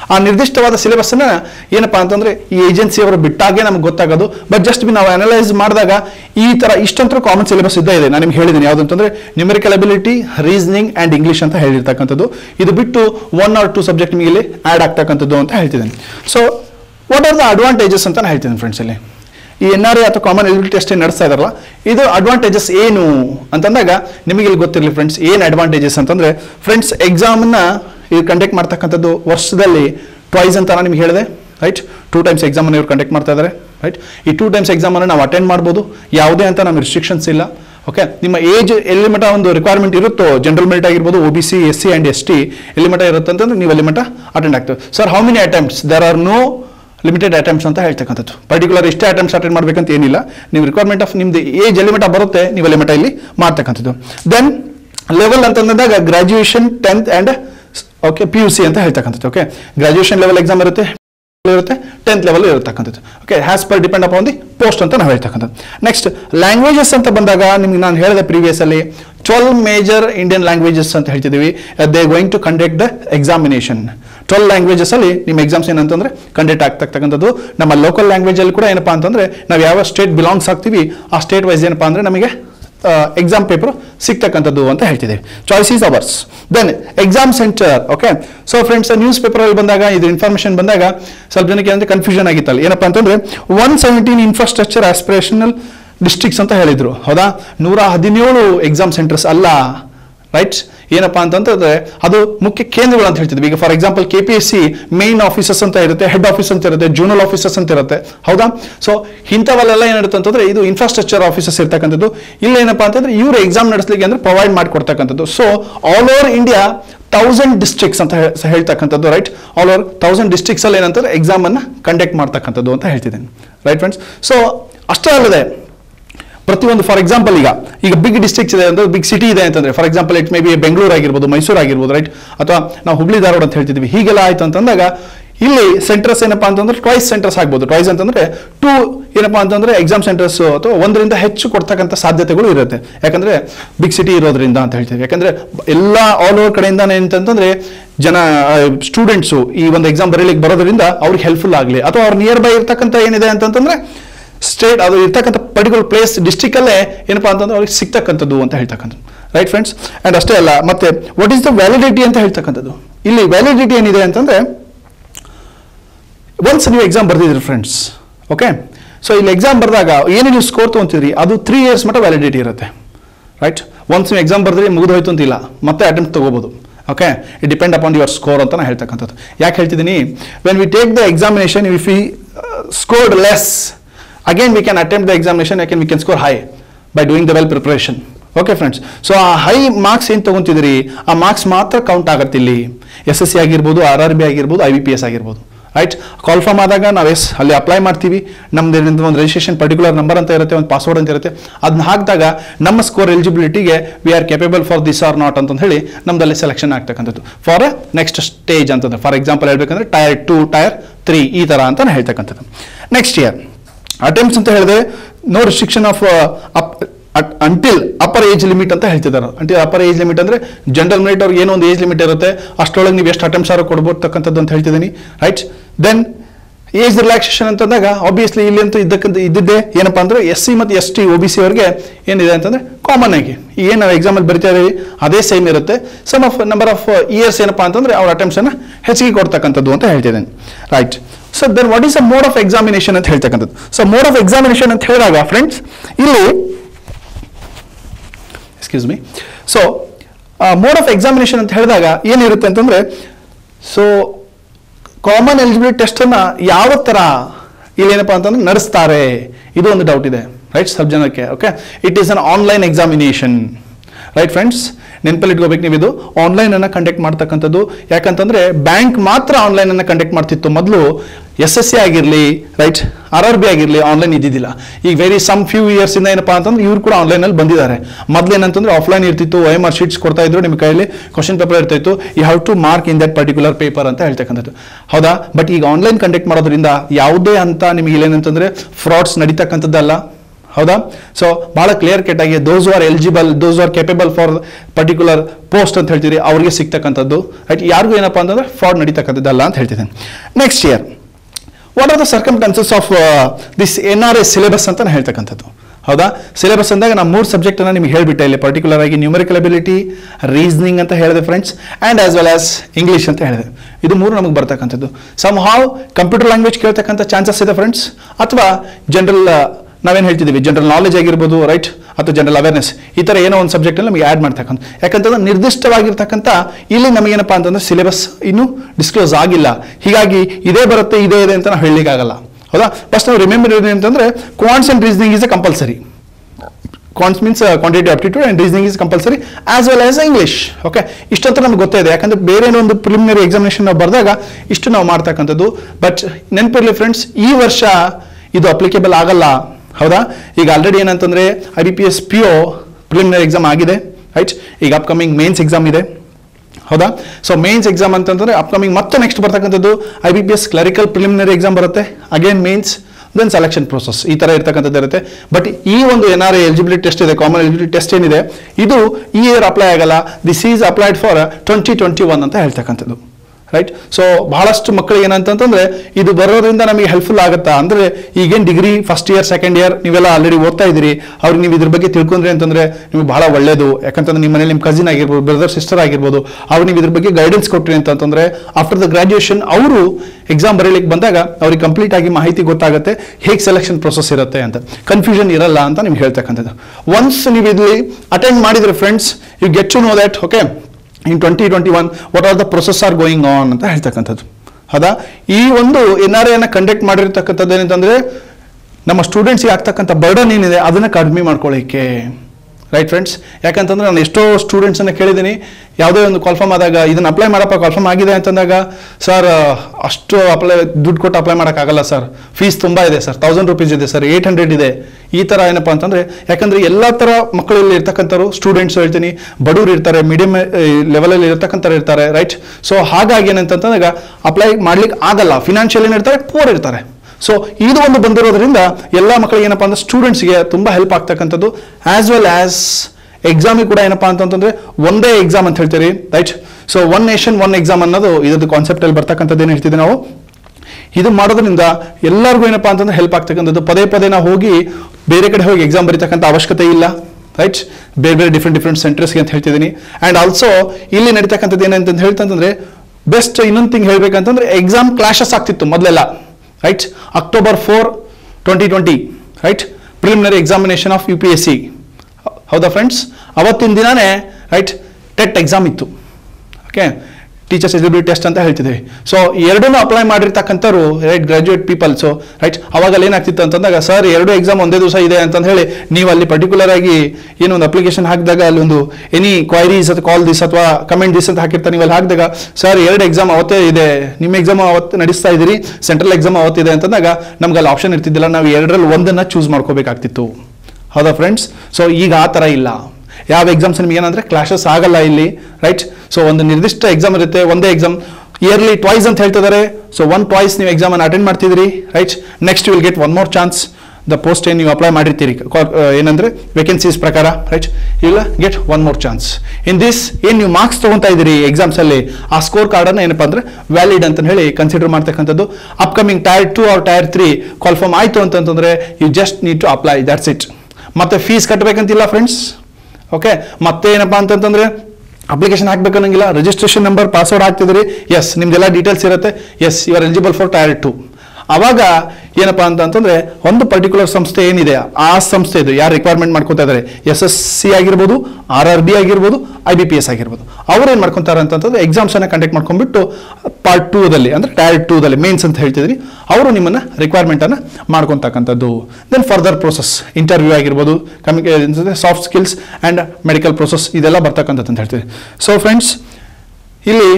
ಆ ನಿರ್ದಿಷ್ಟವಾದ ಸಿಲೆಬಸ್ನ ಏನಪ್ಪಾ ಅಂತಂದ್ರೆ ಈ ಏಜೆನ್ಸಿಯವರು ಬಿಟ್ಟಾಗೆ ನಮ್ಗೆ ಗೊತ್ತಾಗೋದು ಬಟ್ ಜಸ್ಟ್ ಬಿ ನಾವು ಅನಲೈಸ್ ಮಾಡಿದಾಗ ಈ ತರ ಇಷ್ಟಂತೂ ಕಾಮನ್ ಸಿಲೆಬಸ್ ಇದ್ದೇ ಇದೆ ನಾನು ನಿಮ್ಗೆ ಹೇಳಿದ್ದೀನಿ ಯಾವುದಂತಂದ್ರೆ numerical ability reasoning and English ಅಂತ ಹೇಳಿರ್ತಕ್ಕಂಥದ್ದು ಇದು ಬಿಟ್ಟು ಒನ್ ಆರ್ ಟೂ ಸಬ್ಜೆಕ್ಟ್ ನಿಮಗೆ ಇಲ್ಲಿ ಆ್ಯಡ್ ಆಗ್ತಕ್ಕಂಥದ್ದು ಅಂತ ಹೇಳ್ತಿದ್ದೀನಿ so what are the advantages ಅಂತ ನಾನು ಹೇಳ್ತೀನಿ ಫ್ರೆಂಡ್ಸ್ ಇಲ್ಲಿ ಈ ಎನ್ ಆರ್ ಎ ಅಥವಾ ಕಾಮನ್ ಎಲಿಬಿಲಿಟಿ ಟೆಸ್ಟ್ ನಡೆಸ್ತಾ ಇದಾರಲ್ಲ ಇದು ಅಡ್ವಾಂಟೇಜಸ್ ಏನು ಅಂತಂದಾಗ ನಿಮಗೆ ಇಲ್ಲಿ ಗೊತ್ತಿರಲಿ ಫ್ರೆಂಡ್ಸ್ ಏನು ಅಡ್ವಾಂಟೇಜಸ್ ಅಂತಂದ್ರೆ ಫ್ರೆಂಡ್ಸ್ ಎಕ್ಸಾಮನ್ನ ಇದು ಕಂಡಕ್ಟ್ ಮಾಡ್ತಕ್ಕಂಥದ್ದು ವರ್ಷದಲ್ಲಿ ಟ್ವೈಸ್ ಅಂತ ನಾನು ನಿಮ್ಗೆ ಹೇಳಿದೆ ರೈಟ್ ಟೂ ಟೈಮ್ಸ್ ಎಕ್ಸಾಮನ್ನು ಇವ್ರು ಕಂಡಕ್ಟ್ ಮಾಡ್ತಾ ಇದ್ದಾರೆ ರೈಟ್ ಈ ಟೂ ಟೈಮ್ಸ್ ಎಕ್ಸಾಮನ್ನು ನಾವು ಅಟೆಂಡ್ ಮಾಡ್ಬೋದು ಯಾವುದೇ ಅಂತ ನಮ್ಗೆ ರಿಸ್ಟ್ರಿಕ್ಷನ್ಸ್ ಇಲ್ಲ ಓಕೆ ನಿಮ್ಮ ಏಜ್ ಎಲ್ಲಿ ಮಟ್ಟ ಒಂದು ರಿಕ್ವೈರ್ಮೆಂಟ್ ಇರುತ್ತೋ ಜನರಲ್ ಮೆರಿಟ್ ಆಗಿರ್ಬೋದು O B C S C and S T ಎಲ್ಲಿ ಮಟ್ಟ ಇರುತ್ತೆ ಅಂತಂದ್ರೆ ನೀವು ಅಲ್ಲಿ ಮಟ್ಟ ಅಟೆಂಡ್ ಆಗ್ತವೆ sir how many attempts there are no limited attempts ಅಂತ ಹೇಳ್ತಕ್ಕಂಥದ್ದು ಪರ್ಟಿಕ್ಯುಲರ್ ಇಷ್ಟೇ ಅಟೆಂಪ್ಟ್ಸ್ ಅಟೆಂಡ್ ಮಾಡ್ಬೇಕಂತ ಏನಿಲ್ಲ ನೀವು ರಿಕ್ವೈರ್ಮೆಂಟ್ ಆಫ್ ನಿಮ್ದು ಏಜ್ ಎಲ್ಲಿ ಮಟ್ಟ ಬರುತ್ತೆ ನೀವು ಅಲ್ಲಿ ಮಟ್ಟ ಇಲ್ಲಿ ಮಾಡ್ತಕ್ಕಂಥದ್ದು ದೆನ್ ಲೆವೆಲ್ ಅಂತಂದಾಗ graduation tenth and okay P U C ಅಂತ ಹೇಳ್ತಕ್ಕಂಥದ್ದು ಓಕೆ ಗ್ರಾಜುಯೇಷನ್ ಲೆವೆಲ್ ಎಕ್ಸಾಮ್ ಇರುತ್ತೆ ಇರುತ್ತೆ ಟೆಂತ್ ಲೆವೆಲ್ ಇರತಕ್ಕಂಥದ್ದು okay as per depend upon the post ಅಂತ ನಾವು ಹೇಳ್ತಕ್ಕಂಥದ್ದು ನೆಕ್ಸ್ಟ್ ಲ್ಯಾಂಗ್ವೇಜಸ್ ಅಂತ ಬಂದಾಗ ನಿಮ್ಗೆ ನಾನು ಹೇಳಿದೆ ಪ್ರೀವಿಯಸ್ ಅಲ್ಲಿ ಟ್ವೆಲ್ ಮೇಜರ್ ಇಂಡಿಯನ್ ಲ್ಯಾಂಗ್ವೇಜಸ್ ಅಂತ ಹೇಳ್ತಿದ್ದೀವಿ they going to conduct the examination twelve languages ಅಲ್ಲಿ ನಿಮ್ಮ ಎಕ್ಸಾಮ್ಸ್ ಏನಂತಂದ್ರೆ ಕಂಡಕ್ಟ್ ಆಗ್ತಕ್ಕಂಥದ್ದು ನಮ್ಮ ಲೋಕಲ್ ಲ್ಯಾಂಗ್ವೇಜ್ ಅಲ್ಲಿ ಕೂಡ ಏನಪ್ಪಾ ಅಂತಂದ್ರೆ ನಾವು ಯಾವ ಸ್ಟೇಟ್ ಬಿಲಾಂಗ್ಸ್ ಆಗ್ತೀವಿ ಆ ಸ್ಟೇಟ್ ವೈಸ್ ಏನಪ್ಪಾ ಅಂದ್ರೆ ನಮಗೆ ಎಕ್ಸಾಮ್ ಪೇಪರ್ ಸಿಗ್ತಕ್ಕಂಥದ್ದು ಅಂತ ಹೇಳ್ತಿದ್ದೇವೆ choice is ours then exam centre okay so friends news ಪೇಪರಲ್ಲಿ ಬಂದಾಗ ಇದು ಇನ್ಫಾರ್ಮೇಷನ್ ಬಂದಾಗ ಸ್ವಲ್ಪ ಜನಕ್ಕೆ ಏನಂದ್ರೆ ಕನ್ಫ್ಯೂಷನ್ ಆಗಿತ್ತಲ್ಲ ಏನಪ್ಪಾ ಅಂತಂದ್ರೆ one seventeen infrastructure aspirational districts ಅಂತ ಹೇಳಿದ್ರು ಹೌದಾ ನೂರ ಹದಿನೇಳು ಎಕ್ಸಾಮ್ ಸೆಂಟರ್ಸ್ ಅಲ್ಲ ರೈಟ್ ಏನಪ್ಪಾ ಅಂತಂದ್ರೆ ಅದು ಮುಖ್ಯ ಕೇಂದ್ರಗಳು ಅಂತ ಹೇಳ್ತಿದ್ವಿ ಈಗ for example K P S C main offices ಅಂತ ಇರುತ್ತೆ ಹೆಡ್ ಆಫೀಸ್ ಅಂತ ಇರುತ್ತೆ ಜೂನಲ್ ಆಫೀಸಸ್ ಅಂತ ಇರುತ್ತೆ ಹೌದಾ ಸೊ ಇಂಥವಲ್ಲೆಲ್ಲ ಏನಿರುತ್ತೆ ಅಂತಂದ್ರೆ ಇದು ಇನ್ಫ್ರಾಸ್ಟ್ರಕ್ಚರ್ ಆಫೀಸಸ್ ಇರ್ತಕ್ಕಂಥದ್ದು ಇಲ್ಲ ಏನಪ್ಪಾ ಅಂತಂದ್ರೆ ಇವರು ಎಕ್ಸಾಮ್ ನಡೆಸಲಿಕ್ಕೆ ಅಂದ್ರೆ ಪ್ರೊವೈಡ್ ಮಾಡಿಕೊಡ್ತಕ್ಕಂಥದ್ದು so all over India thousand districts ಅಂತ ಹೇ- ಹೇಳ್ತಕ್ಕಂಥದ್ದು right all over thousand districts ಅಲ್ಲಿ ಏನಂತಾರೆ ಎಕ್ಸಾಮ್ ಅನ್ನ ಕಂಡಕ್ಟ್ ಮಾಡ್ತಕ್ಕಂಥದ್ದು ಅಂತ ಹೇಳ್ತಿದ್ದೀನಿ ರೈಟ್ ಫ್ರೆಂಡ್ಸ್ ಸೊ ಅಷ್ಟೇ ಅಲ್ಲದೆ ಪ್ರತಿಯೊಂದು ಫಾರ್ ಎಕ್ಸಾಂಪಲ್ ಈಗ ಈಗ ಬಿಗ್ ಡಿಸ್ಟ್ರಿಕ್ಟ್ಸ್ ಇದೆ ಅಂದ್ರೆ ಬಿಗ್ ಸಿಟಿ ಇದೆ ಅಂತಂದ್ರೆ for example it may be Bengaluru ಆಗಿರ್ಬೋದು ಮೈಸೂರು ಆಗಿರ್ಬೋದು ರೈಟ್ ಅಥವಾ ನಾವು ಹುಬ್ಳಿ ಧಾರವಾಡ ಅಂತ ಹೇಳ್ತಿದ್ವಿ ಹೀಗೆಲ್ಲ ಆಯ್ತು ಅಂತಂದಾಗ ಇಲ್ಲಿ ಸೆಂಟರ್ಸ್ ಏನಪ್ಪಾ ಅಂತಂದ್ರೆ ಟ್ವೈಸ್ ಸೆಂಟರ್ಸ್ ಆಗ್ಬೋದು ಟ್ವೈಸ್ ಅಂತಂದ್ರೆ ಟೂ ಏನಪ್ಪಾ ಅಂತಂದ್ರೆ ಎಕ್ಸಾಮ್ ಸೆಂಟರ್ಸ್ ಅಥವಾ ಒಂದರಿಂದ ಹೆಚ್ಚು ಕೊಡ್ತಕ್ಕಂಥ ಸಾಧ್ಯತೆಗಳು ಇರುತ್ತೆ ಯಾಕಂದ್ರೆ ಬಿಗ್ ಸಿಟಿ ಇರೋದ್ರಿಂದ ಅಂತ ಹೇಳ್ತೀವಿ ಯಾಕಂದ್ರೆ ಎಲ್ಲ ಆಲ್ ಓವರ್ ಕಡೆಯಿಂದ ಏನಂತಂದ್ರೆ ಜನ ಸ್ಟೂಡೆಂಟ್ಸು ಈ ಒಂದು ಎಕ್ಸಾಮ್ ಬರೀಲಿಕ್ಕೆ ಬರೋದ್ರಿಂದ ಅವ್ರಿಗೆ ಹೆಲ್ಪ್ಫುಲ್ ಆಗಲಿ ಅಥವಾ ಅವ್ರ ನಿಯರ್ ಬೈ ಇರ್ತಕ್ಕಂಥ ಏನಿದೆ ಅಂತಂತಂದ್ರೆ ಸ್ಟೇಟ್ ಅದು ಇರ್ತಕ್ಕಂಥ ಪರ್ಟಿಕ್ಯುಲರ್ ಪ್ಲೇಸ್ ಡಿಸ್ಟಿಕಲ್ಲೇ ಏನಪ್ಪಾ ಅಂತಂದ್ರೆ ಅವ್ರಿಗೆ ಸಿಗ್ತಕ್ಕಂಥದ್ದು ಅಂತ ಹೇಳ್ತಕ್ಕಂಥದ್ದು ರೈಟ್ ಫ್ರೆಂಡ್ಸ್ ಆ್ಯಂಡ್ ಅಷ್ಟೇ ಅಲ್ಲ ಮತ್ತೆ ವಾಟ್ ಈಸ್ ದ ವ್ಯಾಲಿಡಿಟಿ ಅಂತ ಹೇಳ್ತಕ್ಕಂಥದ್ದು ಇಲ್ಲಿ ವ್ಯಾಲಿಡಿಟಿ ಏನಿದೆ ಅಂತಂದ್ರೆ ಒನ್ಸ್ ನೀವು ಎಕ್ಸಾಮ್ ಬರ್ದಿದ್ರಿ ಫ್ರೆಂಡ್ಸ್ ಓಕೆ ಸೊ ಇಲ್ಲಿ ಎಕ್ಸಾಮ್ ಬರೆದಾಗ ಏನು ನೀವು ಸ್ಕೋರ್ ತೊಗೊಂತೀರಿ ಅದು ತ್ರೀ ಇಯರ್ಸ್ ಮಟ್ಟ ವ್ಯಾಲಿಡಿಟಿ ಇರುತ್ತೆ ರೈಟ್ ಒನ್ಸ್ ನೀವು ಎಕ್ಸಾಮ್ ಬರೆದ್ರಿ ಮುಗಿದು ಹೋಯ್ತು ಅಂತಿಲ್ಲ ಮತ್ತೆ ಅಟೆಂಪ್ಟ್ ತೊಗೋಬೋದು okay it depend upon your score ಅಂತ ನಾನು ಹೇಳ್ತಕ್ಕಂಥದ್ದು ಯಾಕೆ ಹೇಳ್ತಿದ್ದೀನಿ when we take the examination if we scored less again we can attempt the examination ಯಾಕೆ we can score high by doing the well preparation okay friends so ಆ high marks ಏನು ತೊಗೊಂತಿದ್ರಿ ಆ ಮಾರ್ಕ್ಸ್ ಮಾತ್ರ ಕೌಂಟ್ ಆಗತ್ತೆ ಇಲ್ಲಿ S S C ಆಗಿರ್ಬೋದು R R B ಆಗಿರ್ಬೋದು ಐ ಬಿ ಪಿ ಎಸ್ ಆಗಿರ್ಬೋದು ರೈಟ್ ಕಾಲ್ಫಾರ್ಮ್ ಆದಾಗ ನಾವು ಎಸ್ ಅಲ್ಲಿ ಅಪ್ಲೈ ಮಾಡ್ತೀವಿ ನಮ್ದು ಏನಿದೆ ಒಂದು ರಿಜಿಸ್ಟ್ರೇಷನ್ ಪರ್ಟಿಕ್ಯುಲರ್ ನಂಬರ್ ಅಂತ ಇರುತ್ತೆ ಒಂದು ಪಾಸ್ವರ್ಡ್ ಅಂತ ಇರುತ್ತೆ ಅದನ್ನ ಹಾಕಿದಾಗ ನಮ್ಮ ಸ್ಕೋರ್ ಎಲಿಜಿಬಿಲಿಟಿಗೆ we are capable for this or not ಅಂತ ಹೇಳಿ ನಮ್ದಲ್ಲಿ ಸೆಲೆಕ್ಷನ್ ಆಗ್ತಕ್ಕಂಥದ್ದು ಫಾರ್ ನೆಕ್ಸ್ಟ್ ಸ್ಟೇಜ್ ಅಂತಂದ್ರೆ ಫಾರ್ ಎಕ್ಸಾಂಪಲ್ ಹೇಳ್ಬೇಕಂದ್ರೆ ಟೈರ್ ಟು ಟೈರ್ ತ್ರೀ ಈ ಥರ ಅಂತ ನಾನು ಹೇಳ್ತಕ್ಕಂಥದ್ದು ನೆಕ್ಸ್ಟ್ ಇಯರ್ ಅಟೆಂಪ್ಟ್ಸ್ ಅಂತ ಹೇಳಿದ್ರೆ no restriction of up until upper age limit ಅಂತ ಹೇಳ್ತಿದ್ದಾರೆ ಅಂಟಿಲ್ ಅಪ್ಪರ್ ಏಜ್ ಲಿಮಿಟ್ ಅಂದ್ರೆ ಜನರಲ್ ಮೆರಿಟ್ ಅವ್ರಿಗೆ ಏನೋ ಒಂದು ಏಜ್ ಲಿಮಿಟ್ ಇರುತ್ತೆ ಅಷ್ಟರೊಳಗೆ ನೀವು ಎಷ್ಟು ಅಟೆಂಪ್ಟ್ಸ್ ಆರೋ ಕೊಡ್ಬೋರ್ತಕ್ಕಂಥದ್ದು ಅಂತ ಹೇಳ್ತಿದ್ದೀನಿ ರೈಟ್ ದೆನ್ ಏಜ್ ರಿಲ್ಯಾಕ್ಸೇಷನ್ ಅಂತಂದಾಗ ಆಬ್ವಿಯಸ್ಲಿ ಇಲ್ಲಿ ಅಂತೂ ಇದ್ದಕ್ಕಂತ ಇದ್ದಿದ್ದೆ ಏನಪ್ಪಾ ಅಂದ್ರೆ ಎಸ್ ಸಿ ಮತ್ತು S T O B C ಅವರಿಗೆ ಏನಿದೆ ಅಂತಂದ್ರೆ ಕಾಮನ್ ಆಗಿ ಈ ಏನು ನಾವು ಎಕ್ಸಾಮಲ್ಲಿ ಬರಿತಾ ಇದೀವಿ ಅದೇ ಸೇಮ್ ಇರುತ್ತೆ some of number of years ಏನಪ್ಪಾ ಅಂತಂದ್ರೆ ಅವ್ರ ಅಟೆಂಪ್ಟ್ಸ್ ಅನ್ನ ಹೆಚ್ಚಿಗೆ ಕೊಡ್ತಕ್ಕಂಥದ್ದು ಅಂತ ಹೇಳ್ತಿದ್ದೇನೆ right so then what is a mode of examination ಅಂತ ಹೇಳ್ತಕ್ಕಂಥದ್ದು ಸೊ ಮೋಡ್ ಆಫ್ ಎಕ್ಸಾಮಿನೇಷನ್ ಅಂತ ಹೇಳಿದಾಗ ಫ್ರೆಂಡ್ಸ್ ಇಲ್ಲಿ excuse me so mode of examination ಅಂತ ಹೇಳಿದಾಗ ಏನಿರುತ್ತೆ ಅಂತಂದ್ರೆ ಸೊ ಕಾಮನ್ ಎಲಿಜಿಬಿಲಿಟಿ ಟೆಸ್ಟನ್ನು ಯಾವ ಥರ ಇಲ್ಲಿ ಏನಪ್ಪ ಅಂತಂದ್ರೆ ನಡೆಸ್ತಾರೆ ಇದು ಒಂದು ಡೌಟ್ ಇದೆ ರೈಟ್ ಸ್ವಲ್ಪ ಜನಕ್ಕೆ okay it is an online examination right friends ನೆನಪಲ್ಲಿ ಇಟ್ಕೋಬೇಕು ನೀವು ಇದು ಆನ್ಲೈನ್ ಅನ್ನ ಕಂಡಕ್ಟ್ ಮಾಡ್ತಕ್ಕಂಥದ್ದು ಯಾಕಂತಂದ್ರೆ ಬ್ಯಾಂಕ್ ಮಾತ್ರ ಆನ್ಲೈನ್ ಅನ್ನ ಕಂಡಕ್ಟ್ ಮಾಡ್ತಿತ್ತು ಮೊದಲು ಎಸ್ ಎಸ್ ಸಿ ಆಗಿರಲಿ ರೈಟ್ ಆರ್ ಆರ್ ಬಿ ಆಗಿರಲಿ ಆನ್ಲೈನ್ ಇದ್ದಿದ್ದಿಲ್ಲ ಈಗ ವೆರಿ ಸಮ್ ಫ್ಯೂ ಇಯರ್ಸ್ ಇಂದ ಏನಪ್ಪಾ ಅಂತಂದ್ರೆ ಇವ್ರು ಕೂಡ ಆನ್ಲೈನ್ ಅಲ್ಲಿ ಬಂದಿದ್ದಾರೆ ಮೊದಲೇನಂತಂದ್ರೆ ಆಫ್ಲೈನ್ ಇರ್ತಿತ್ತು ಐ ಎಮ್ ಆರ್ ಶೀಟ್ಸ್ ಕೊಡ್ತಾ ಇದ್ರು ನಿಮ್ಮ ಕೈಯಲ್ಲಿ ಕ್ವಶನ್ ಪೇಪರ್ ಇರ್ತಿತ್ತು you have to mark in that particular paper ಅಂತ ಹೇಳ್ತಕ್ಕಂಥದ್ದು ಹೌದಾ ಬಟ್ ಈಗ ಆನ್ಲೈನ್ ಕಂಡಕ್ಟ್ ಮಾಡೋದ್ರಿಂದ ಯಾವುದೇ ಅಂತ ನಿಮಗೆ ಇಲ್ಲೇನಂತಂದ್ರೆ ಫ್ರಾಡ್ಸ್ ನಡೀತಕ್ಕಂಥದ್ದಲ್ಲ ಹೌದಾ ಸೊ ಭಾಳ ಕ್ಲಿಯರ್ ಕಟ್ ಆಗಿ those are eligible those are capable for particular post ಅಂತ ಹೇಳ್ತೀರಿ ಅವ್ರಿಗೆ ಸಿಗ್ತಕ್ಕಂಥದ್ದು ರೈಟ್ ಯಾರಿಗೂ ಏನಪ್ಪ ಅಂತಂದ್ರೆ ಫ್ರಾಡ್ ನಡೀತಕ್ಕಂಥದ್ದಲ್ಲ ಅಂತ ಹೇಳ್ತಿದ್ದೇನೆ next year what are the circumstances of this N R S syllabus ಅಂತ ನಾನು ಹೇಳ್ತಕ್ಕಂಥದ್ದು ಹೌದಾ ಸಿಲೆಬಸ್ ಅಂದಾಗ ನಾನು ಮೂರು ಸಬ್ಜೆಕ್ಟನ್ನು ನಿಮ್ಗೆ ಹೇಳಿಬಿಟ್ಟೆ ಇಲ್ಲಿ ಪರ್ಟಿಕ್ಯುಲರ್ ಆಗಿ ನ್ಯೂಮರಿಕಲ್ ಅಬಿಲಿಟಿ ರೀಸನಿಂಗ್ ಅಂತ ಹೇಳಿದೆ friends and as well as English ಅಂತ ಹೇಳಿದೆ ಇದು ಮೂರು ನಮಗೆ ಬರ್ತಕ್ಕಂಥದ್ದು ಸಮ್ ಹಾವ್ ಕಂಪ್ಯೂಟರ್ ಲ್ಯಾಂಗ್ವೇಜ್ ಕೇಳ್ತಕ್ಕಂಥ ಚಾನ್ಸಸ್ ಇದೆ ಫ್ರೆಂಡ್ಸ್ ಅಥವಾ ಜನರಲ್ ನಾವೇನು ಹೇಳ್ತಿದ್ದೀವಿ ಜನರಲ್ ನಾಲೆಜ್ ಆಗಿರ್ಬೋದು ರೈಟ್ ಅಥವಾ ಜನರಲ್ ಅವೇರ್ನೆಸ್ ಈ ಥರ ಏನೋ ಒಂದು ಸಬ್ಜೆಕ್ಟಲ್ಲಿ ನಮಗೆ ಆ್ಯಡ್ ಮಾಡ್ತಕ್ಕಂಥ ಯಾಕಂತಂದ್ರೆ ನಿರ್ದಿಷ್ಟವಾಗಿರ್ತಕ್ಕಂಥ ಇಲ್ಲಿ ನಮಗೇನಪ್ಪ ಅಂತಂದ್ರೆ ಸಿಲೆಬಸ್ ಇನ್ನೂ ಡಿಸ್ಕ್ಲೋಸ್ ಆಗಿಲ್ಲ ಹೀಗಾಗಿ ಇದೇ ಬರುತ್ತೆ ಇದೇ ಇದೆ ಅಂತ ನಾವು ಹೇಳಲಿಕ್ಕಾಗಲ್ಲ ಹೌದಾ ಫಸ್ಟ್ ನಾವು ರಿಮೆಂಬರ್ ಏನು ಅಂತಂದ್ರೆ quants and reasoning is a compulsory quants means quantity aptitude and reasoning is compulsory as well as English okay ಇಷ್ಟಂತ ನಮ್ಗೆ ಗೊತ್ತೇ ಇದೆ ಯಾಕಂದ್ರೆ ಬೇರೆ ಒಂದು ಪ್ರಿಲಿಮಿನರಿ ಎಕ್ಸಾಮಿನೇಷನ್ ನಾವು ಬರೆದಾಗ ಇಷ್ಟು ನಾವು ಮಾಡ್ತಕ್ಕಂಥದ್ದು ಬಟ್ ನೆನಪಿರಲಿ ಫ್ರೆಂಡ್ಸ್ ಈ ವರ್ಷ ಇದು ಅಪ್ಲಿಕೇಬಲ್ ಆಗಲ್ಲ ಹೌದಾ ಈಗ ಆಲ್ರೆಡಿ ಏನಂತಂದ್ರೆ I B P S P O preliminary exam ಆಗಿದೆ ರೈಟ್ ಈಗ ಅಪ್ಕಮಿಂಗ್ ಮೇನ್ಸ್ ಎಕ್ಸಾಮ್ ಇದೆ ಹೌದಾ ಸೊ ಮೇನ್ಸ್ ಎಕ್ಸಾಮ್ ಅಂತಂದ್ರೆ ಅಪ್ಕಮಿಂಗ್ ಮತ್ತೆ ನೆಕ್ಸ್ಟ್ ಬರ್ತಕ್ಕಂಥದ್ದು I B P S clerical preliminary exam ಬರುತ್ತೆ again mains then selection process ಈ ಥರ ಇರ್ತಕ್ಕಂಥದ್ದು ಇರುತ್ತೆ ಬಟ್ ಈ ಒಂದು ಎನ್ ಆರ್ ಎಲಿಜಿಬಿಲಿಟಿ ಟೆಸ್ಟ್ ಇದೆ ಕಾಮನ್ ಎಲಿಜಿಬಿಲಿಟಿ ಟೆಸ್ಟ್ ಏನಿದೆ ಇದು ಈ ಇಯರ್ ಅಪ್ಲೈ ಆಗಲ್ಲ this is applied for twenty twenty one ಅಂತ ಹೇಳ್ತಕ್ಕಂಥದ್ದು ರೈಟ್ ಸೊ ಬಹಳಷ್ಟು ಮಕ್ಕಳಿಗೆ ಏನಂತಂದ್ರೆ ಇದು ಬರೋದ್ರಿಂದ ನಮಗೆ ಹೆಲ್ಪ್ಫುಲ್ ಆಗುತ್ತಾ ಅಂದ್ರೆ ಈಗೇನು degree first year second year ನೀವೆಲ್ಲ ಆಲ್ರೆಡಿ ಓದ್ತಾ ಇದ್ದೀರಿ ಅವ್ರಿಗೆ ನೀವು ಇದ್ರ ಬಗ್ಗೆ ತಿಳ್ಕೊಂಡ್ರಿ ಅಂತಂದ್ರೆ ನಿಮ್ಗೆ ಬಹಳ ಒಳ್ಳೇದು ಯಾಕಂತಂದ್ರೆ ನಿಮ್ಮ ಮನೇಲಿ ನಿಮ್ಮ ಕಸಿನ್ ಆಗಿರ್ಬೋದು ಬ್ರದರ್ ಸಿಸ್ಟರ್ ಆಗಿರ್ಬೋದು ಅವ್ರು ನೀವು ಇದ್ರ ಬಗ್ಗೆ ಗೈಡೆನ್ಸ್ ಕೊಟ್ರಿ ಅಂತಂದ್ರೆ ಆಫ್ಟರ್ ದ ಗ್ರಾಜುಯೇಷನ್ ಅವರು ಎಕ್ಸಾಮ್ ಬರೀಲಿಕ್ಕೆ ಬಂದಾಗ ಅವ್ರಿಗೆ ಕಂಪ್ಲೀಟ್ ಆಗಿ ಮಾಹಿತಿ ಗೊತ್ತಾಗುತ್ತೆ ಹೇಗೆ ಸೆಲೆಕ್ಷನ್ ಪ್ರೊಸೆಸ್ ಇರುತ್ತೆ ಅಂತ ಕನ್ಫ್ಯೂಷನ್ ಇರಲ್ಲ ಅಂತ ನಿಮ್ಗೆ ಹೇಳ್ತಕ್ಕಂಥದ್ದು ಒನ್ಸ್ ನೀವು ಇಲ್ಲಿ ಅಟೆಂಡ್ ಮಾಡಿದ್ರೆ friends you get to know that okay in twenty twenty one what are the process are going on ಅಂತ ಹೇಳ್ತಕ್ಕಂಥದ್ದು ಹೌದಾ ಈ ಒಂದು ಎನ್ ಆರ್ ಎನ ಕಂಡಕ್ಟ್ ಮಾಡಿರ್ತಕ್ಕಂಥದ್ದು ಏನಂತಂದ್ರೆ ನಮ್ಮ ಸ್ಟೂಡೆಂಟ್ಸ್ಗೆ ಆಗ್ತಕ್ಕಂಥ ಬರ್ಡನ್ ಏನಿದೆ ಅದನ್ನು ಕಡಿಮೆ ಮಾಡ್ಕೊಳ್ಳಿಕ್ಕೆ ರೈಟ್ ಫ್ರೆಂಡ್ಸ್ ಯಾಕಂತಂದ್ರೆ ನಾನು ಎಷ್ಟೋ ಸ್ಟೂಡೆಂಟ್ಸನ್ನು ಕೇಳಿದ್ದೀನಿ ಯಾವುದೇ ಒಂದು ಕಾಲ್ಫಾರ್ಮ್ ಆದಾಗ ಇದನ್ನು ಅಪ್ಲೈ ಮಾಡಪ್ಪ ಕಾಲ್ಫಾರ್ಮ್ ಆಗಿದೆ ಅಂತಂದಾಗ ಸರ್ ಅಷ್ಟು ಅಪ್ಲೈ ದುಡ್ಡು ಕೊಟ್ಟು ಅಪ್ಲೈ ಮಾಡೋಕ್ಕಾಗಲ್ಲ ಸರ್ ಫೀಸ್ ತುಂಬ ಇದೆ ಸರ್ ತೌಸಂಡ್ ರುಪೀಸ್ ಇದೆ ಸರ್ ಏಯ್ಟ್ ಹಂಡ್ರೆಡ್ ಇದೆ ಈ ಥರ ಏನಪ್ಪ ಅಂತಂದರೆ ಯಾಕಂದರೆ ಎಲ್ಲ ಥರ ಮಕ್ಕಳಲ್ಲಿ ಇರ್ತಕ್ಕಂಥವ್ರು ಸ್ಟೂಡೆಂಟ್ಸ್ ಹೇಳ್ತೀನಿ ಬಡವ್ರು ಇರ್ತಾರೆ ಮೀಡಿಯಮ್ ಲೆವೆಲಲ್ಲಿ ಇರ್ತಕ್ಕಂಥವ್ರು ಇರ್ತಾರೆ ರೈಟ್ ಸೊ ಹಾಗಾಗಿ ಏನಂತಂದಾಗ ಅಪ್ಲೈ ಮಾಡ್ಲಿಕ್ಕೆ ಆಗಲ್ಲ ಫಿನಾನ್ಷಿಯಲ್ ಏನಿರ್ತಾರೆ ಪೂರ್ ಇರ್ತಾರೆ ಸೊ ಇದು ಒಂದು ಬಂದಿರೋದ್ರಿಂದ ಎಲ್ಲ ಮಕ್ಕಳಿಗೆ ಏನಪ್ಪ ಅಂದ್ರೆ ಸ್ಟೂಡೆಂಟ್ಸ್ಗೆ ತುಂಬ ಹೆಲ್ಪ್ ಆಗ್ತಕ್ಕಂಥದ್ದು ಆಸ್ ವೆಲ್ ಆಸ್ ಎಕ್ಸಾಮಿಗೆ ಕೂಡ ಏನಪ್ಪ ಅಂತಂತಂದ್ರೆ ಒಂದೇ ಎಕ್ಸಾಮ್ ಅಂತ ಹೇಳ್ತೀರಿ right so one nation one exam ಅನ್ನೋದು ಇದ್ರದ್ದು ಕಾನ್ಸೆಪ್ಟಲ್ಲಿ ಬರ್ತಕ್ಕಂಥದ್ದು ಏನು ಹೇಳ್ತಿದ್ವಿ ನಾವು ಇದು ಮಾಡೋದ್ರಿಂದ ಎಲ್ಲರಿಗೂ ಏನಪ್ಪಾ ಅಂತಂದ್ರೆ ಹೆಲ್ಪ್ ಆಗ್ತಕ್ಕಂಥದ್ದು ಪದೇ ಪದೇ ನಾವು ಹೋಗಿ ಬೇರೆ ಕಡೆ ಹೋಗಿ ಎಕ್ಸಾಮ್ ಬರೀತಕ್ಕಂಥ ಅವಶ್ಯಕತೆ ಇಲ್ಲ ರೈಟ್ ಬೇರೆ ಬೇರೆ ಡಿಫ್ರೆಂಟ್ ಡಿಫ್ರೆಂಟ್ ಸೆಂಟರ್ಸ್ಗೆ ಅಂತ ಹೇಳ್ತಿದ್ದೀನಿ ಆ್ಯಂಡ್ ಆಲ್ಸೋ ಇಲ್ಲಿ ನಡೀತಕ್ಕಂಥದ್ದು ಏನಂತ ಹೇಳ್ತಂತಂದ್ರೆ ಬೆಸ್ಟ್ ಇನ್ನೊಂದು ಥಿಂಗ್ ಹೇಳ್ಬೇಕಂತಂದ್ರೆ ಎಕ್ಸಾಮ್ ಕ್ಲಾಶಸ್ ಆಗ್ತಿತ್ತು ಮೊದಲೆಲ್ಲ right October four twenty twenty right preliminary examination of U P S C ಹೌದಾ ಫ್ರೆಂಡ್ಸ್ ಅವತ್ತಿನ ದಿನನೇ ರೈಟ್ ಟೆಟ್ ಎಕ್ಸಾಮ್ ಇತ್ತು ಓಕೆ ಟೀಚರ್ಸ್ ಎಲಿಜಿಬಿಲಿಟಿ ಟೆಸ್ಟ್ ಅಂತ ಹೇಳ್ತಿದ್ದೀವಿ ಸೊ ಎರಡನ್ನೂ ಅಪ್ಲೈ ಮಾಡಿರ್ತಕ್ಕಂಥವ್ರು ರೈಟ್ ಗ್ರಾಜುಯೇಟ್ ಪೀಪಲ್ಸು ರೈಟ್ ಅವಾಗಲ್ಲಿ ಏನಾಗ್ತಿತ್ತು ಅಂತಂದಾಗ ಸರ್ ಎರಡು ಎಕ್ಸಾಮ್ ಒಂದೇ ದಿವಸ ಇದೆ ಅಂತ ಹೇಳಿ ನೀವು ಅಲ್ಲಿ ಪರ್ಟಿಕ್ಯುಲರ್ ಆಗಿ ಏನೋ ಒಂದು ಅಪ್ಲಿಕೇಶನ್ ಹಾಕಿದಾಗ ಅಲ್ಲಿ ಒಂದು ಎನಿ ಕ್ವೈರೀಸ್ ಅಥವಾ ಕಾಲ್ ದಿಸ್ ಅಥವಾ ಕಮೆಂಟ್ ದಿಸ್ ಅಂತ ಹಾಕಿರ್ತಾರೆ ನೀವು ಅಲ್ಲಿ ಹಾಕಿದಾಗ ಸರ್ ಎರಡು ಎಕ್ಸಾಮ್ ಅವತ್ತೇ ಇದೆ ನಿಮ್ಮ ಎಕ್ಸಾಮ್ ಅವತ್ತು ನಡೆಸ್ತಾ ಇದ್ದೀರಿ ಸೆಂಟ್ರಲ್ ಎಕ್ಸಾಮ್ ಅವತ್ತಿದೆ ಅಂತಂದಾಗ ನಮ್ಗೆ ಅಲ್ಲಿ ಆಪ್ಷನ್ ಇರ್ತಿದ್ದಿಲ್ಲ ನಾವು ಎರಡರಲ್ಲಿ ಒಂದನ್ನು ಚೂಸ್ ಮಾಡ್ಕೋಬೇಕಾಗ್ತಿತ್ತು ಹೌದಾ ಫ್ರೆಂಡ್ಸ್ ಸೊ ಈಗ ಆ ಥರ ಇಲ್ಲ ಯಾವ ಎಕ್ಸಾಮ್ಸ್ ನಿಮ್ಗೆ ಏನಂದ್ರೆ ಕ್ಲಾಶಸ್ ಆಗಲ್ಲ ಇಲ್ಲಿ ರೈಟ್ ಸೊ ಒಂದು ನಿರ್ದಿಷ್ಟ ಎಕ್ಸಾಮ್ ಇರುತ್ತೆ ಒಂದೇ ಎಕ್ಸಾಮ್ ಇಯರ್ಲಿ ಟ್ವೈಸ್ ಅಂತ ಹೇಳ್ತಿದ್ದಾರೆ ಸೊ ಒನ್ ಟ್ವೈಸ್ ನೀವು ಎಕ್ಸಾಮ್ ಅನ್ನು ಅಟೆಂಡ್ ಮಾಡ್ತಿದ್ರಿ right next will get one more chance the post ಏನು ನೀವು ಅಪ್ಲೈ ಮಾಡಿರ್ತೀರಿ ಕಾ- ಆ, ಏನಂದ್ರೆ ವೇಕೆನ್ಸೀಸ್ ಪ್ರಕಾರ ರೈಟ್ ಇಲ್ಲ get one more chance in this ಏನು ನೀವು ಮಾರ್ಕ್ಸ್ ತೊಗೊತಾ ಇದ್ದೀರಿ ಎಕ್ಸಾಮ್ಸ್ ಅಲ್ಲಿ ಆ ಸ್ಕೋರ್ ಕಾರ್ಡನ್ನು ಏನಪ್ಪ ಅಂದ್ರೆ ವ್ಯಾಲಿಡ್ ಅಂತ ಹೇಳಿ ಕನ್ಸಿಡರ್ ಮಾಡ್ತಕ್ಕಂಥದ್ದು upcoming tier two or tier three confirm ಆಯಿತು ಅಂತಂತಂದ್ರೆ you just need to apply that's it ಮತ್ತೆ ಫೀಸ್ ಕಟ್ಟಬೇಕಂತಿಲ್ಲ ಫ್ರೆಂಡ್ಸ್ ಓಕೆ ಮತ್ತೆ ಏನಪ್ಪಾ ಅಂತಂತಂದ್ರೆ ಅಪ್ಲಿಕೇಶನ್ ಹಾಕ್ಬೇಕನ್ನಂಗಿಲ್ಲ ರಿಜಿಸ್ಟ್ರೇಷನ್ ನಂಬರ್ ಪಾಸ್ವರ್ಡ್ ಹಾಕ್ತಿದ್ರಿ ಎಸ್ ನಿಮ್ದೆಲ್ಲ ಡೀಟೇಲ್ಸ್ ಇರುತ್ತೆ yes you are eligible for tier two ಅವಾಗ ಏನಪ್ಪಾ ಅಂತ ಅಂತಂದ್ರೆ ಒಂದು ಪರ್ಟಿಕ್ಯುಲರ್ ಸಂಸ್ಥೆ ಏನಿದೆ ಆ ಸಂಸ್ಥೆ ಇದು ಯಾರು ರಿಕ್ವೈರ್ಮೆಂಟ್ ಮಾಡ್ಕೊತಾ ಇದ್ದಾರೆ ಎಸ್ ಎಸ್ ಸಿ ಆಗಿರ್ಬೋದು ಆರ್ ಆರ್ ಬಿ ಆಗಿರ್ಬೋದು ಐ ಬಿ ಪಿ ಎಸ್ ಆಗಿರ್ಬೋದು ಅವ್ರು ಏನು ಮಾಡ್ಕೊತಾರೆ ಅಂತಂತಂದ್ರೆ ಎಕ್ಸಾಮ್ಸ್ ಅನ್ನ ಕಂಡಕ್ಟ್ ಮಾಡ್ಕೊಂಡ್ಬಿಟ್ಟು ಪಾರ್ಟ್ ಟೂದಲ್ಲಿ ಅಂದ್ರೆ ಟೈರ್ ಟೂದಲ್ಲಿ ಮೇನ್ಸ್ ಅಂತ ಹೇಳ್ತಿದ್ರಿ ಅವರು ನಿಮ್ಮನ್ನ ರಿಕ್ವೈರ್ಮೆಂಟ್ ಅನ್ನ ಮಾಡ್ಕೊತಕ್ಕಂಥದ್ದು ದೆನ್ ಫರ್ದರ್ ಪ್ರೋಸೆಸ್ ಇಂಟರ್ವ್ಯೂ ಆಗಿರ್ಬೋದು communication soft skills and medical process ಇದೆಲ್ಲ ಬರ್ತಕ್ಕಂಥದ್ದು ಅಂತ ಹೇಳ್ತೀವಿ ಸೊ ಫ್ರೆಂಡ್ಸ್ ಇಲ್ಲಿ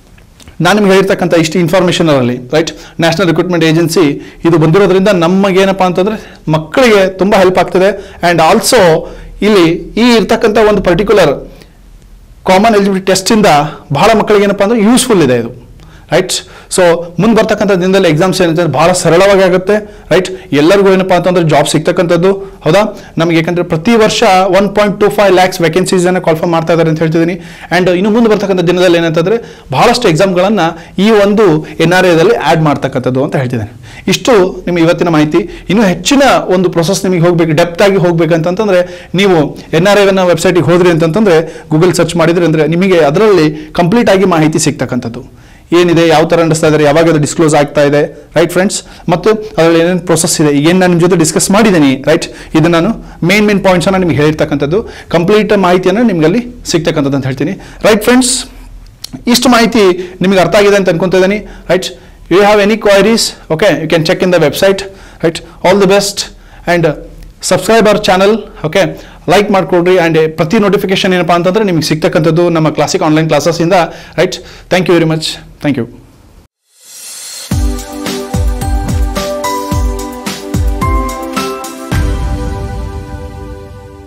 ನಾನು ನಿಮ್ಗೆ ಹೇಳಿರ್ತಕ್ಕಂಥ ಇಷ್ಟು ಇನ್ಫಾರ್ಮೇಷನ್ ಅಲ್ಲಿ ರೈಟ್ ನ್ಯಾಷನಲ್ ರಿಕ್ರೂಟ್ಮೆಂಟ್ ಏಜೆನ್ಸಿ ಇದು ಬಂದಿರೋದ್ರಿಂದ ನಮಗೇನಪ್ಪ ಅಂತಂದ್ರೆ ಮಕ್ಕಳಿಗೆ ತುಂಬ ಹೆಲ್ಪ್ ಆಗ್ತದೆ ಆ್ಯಂಡ್ ಆಲ್ಸೋ ಇಲ್ಲಿ ಈ ಇರ್ತಕ್ಕಂಥ ಒಂದು ಪರ್ಟಿಕ್ಯುಲರ್ ಕಾಮನ್ ಎಲಿಜಿಬಿಲಿಟಿ ಟೆಸ್ಟಿಂದ ಬಹಳ ಮಕ್ಕಳಿಗೆ ಏನಪ್ಪ ಅಂದ್ರೆ ಯೂಸ್ಫುಲ್ ಇದೆ ಇದು ರೈಟ್ ಸೊ ಮುಂದೆ ಬರ್ತಕ್ಕಂಥ ದಿನದಲ್ಲಿ ಎಕ್ಸಾಮ್ಸ್ ಏನಂತಂದ್ರೆ ಬಹಳ ಸರಳವಾಗಿ ಆಗುತ್ತೆ ರೈಟ್ ಎಲ್ಲರಿಗೂ ಏನಪ್ಪಾ ಅಂತಂದ್ರೆ ಜಾಬ್ ಸಿಗ್ತಕ್ಕಂಥದ್ದು ಹೌದಾ ನಮಗೆ ಯಾಕಂದ್ರೆ ಪ್ರತಿ ವರ್ಷ one point two five lakhs vacancies ಅನ್ನು ಕಾಲ್ಫರ್ಮ್ ಮಾಡ್ತಾ ಇದ್ದಾರೆ ಅಂತ ಹೇಳ್ತಿದ್ದೀನಿ ಅಂಡ್ ಇನ್ನು ಮುಂದೆ ಬರ್ತಕ್ಕಂಥ ದಿನದಲ್ಲಿ ಏನಂತಂದ್ರೆ ಬಹಳಷ್ಟು ಎಕ್ಸಾಮ್ಗಳನ್ನ ಈ ಒಂದು ಎನ್ ಆರ್ ಎದಲ್ಲಿ ಆಡ್ ಮಾಡ್ತಕ್ಕಂಥದ್ದು ಅಂತ ಹೇಳ್ತಿದ್ದೇನೆ ಇಷ್ಟು ನಿಮ್ಮ ಇವತ್ತಿನ ಮಾಹಿತಿ ಇನ್ನು ಹೆಚ್ಚಿನ ಒಂದು ಪ್ರೊಸೆಸ್ ನಿಮಗೆ ಹೋಗ್ಬೇಕು ಡೆಪ್ತ್ ಆಗಿ ಹೋಗ್ಬೇಕಂತಂದ್ರೆ ನೀವು ಎನ್ ಆರ್ ಐನ ವೆಬ್ಸೈಟಿಗೆ ಹೋದ್ರಿ ಅಂತಂತಂದ್ರೆ ಗೂಗಲ್ ಸರ್ಚ್ ಮಾಡಿದ್ರಿ ಅಂದ್ರೆ ನಿಮಗೆ ಅದರಲ್ಲಿ ಕಂಪ್ಲೀಟ್ ಆಗಿ ಮಾಹಿತಿ ಸಿಗ್ತಕ್ಕಂಥದ್ದು ಏನಿದೆ ಯಾವ ಥರ ನಡೆಸ್ತಾ ಇದ್ದಾರೆ ಯಾವಾಗ ಅದು ಡಿಸ್ಕ್ಲೋಸ್ ಆಗ್ತಾ ಇದೆ ರೈಟ್ ಫ್ರೆಂಡ್ಸ್ ಮತ್ತು ಅದರಲ್ಲಿ ಏನೇನು ಪ್ರೊಸೆಸ್ ಇದೆ ಏನು ನಾನು ನಿಮ್ಮ ಜೊತೆ ಡಿಸ್ಕಸ್ ಮಾಡಿದ್ದೀನಿ ರೈಟ್ ಇದು ನಾನು ಮೇನ್ ಮೇನ್ ಪಾಯಿಂಟ್ಸನ್ನು ನಿಮಗೆ ಹೇಳಿರ್ತಕ್ಕಂಥದ್ದು ಕಂಪ್ಲೀಟ್ ಮಾಹಿತಿಯನ್ನು ನಿಮಗೆ ಅಲ್ಲಿ ಸಿಗ್ತಕ್ಕಂಥದ್ದು ಅಂತ ಹೇಳ್ತೀನಿ ರೈಟ್ ಫ್ರೆಂಡ್ಸ್ ಇಷ್ಟು ಮಾಹಿತಿ ನಿಮಗೆ ಅರ್ಥ ಆಗಿದೆ ಅಂತ ಅನ್ಕೊಂತ ಇದ್ದೀನಿ right you have any queries okay you can check in the website right all the best and subscribe our channel okay like ಮಾಡ್ಕೊಡ್ರಿ ಆ್ಯಂಡ್ ಪ್ರತಿ ನೋಟಿಫಿಕೇಶನ್ ಏನಪ್ಪ ಅಂತಂದ್ರೆ ನಿಮಗೆ ಸಿಗ್ತಕ್ಕಂಥದ್ದು ನಮ್ಮ ಕ್ಲಾಸಿಕ್ ಆನ್ಲೈನ್ ಕ್ಲಾಸಸ್ಸಿಂದ right thank you very much thank you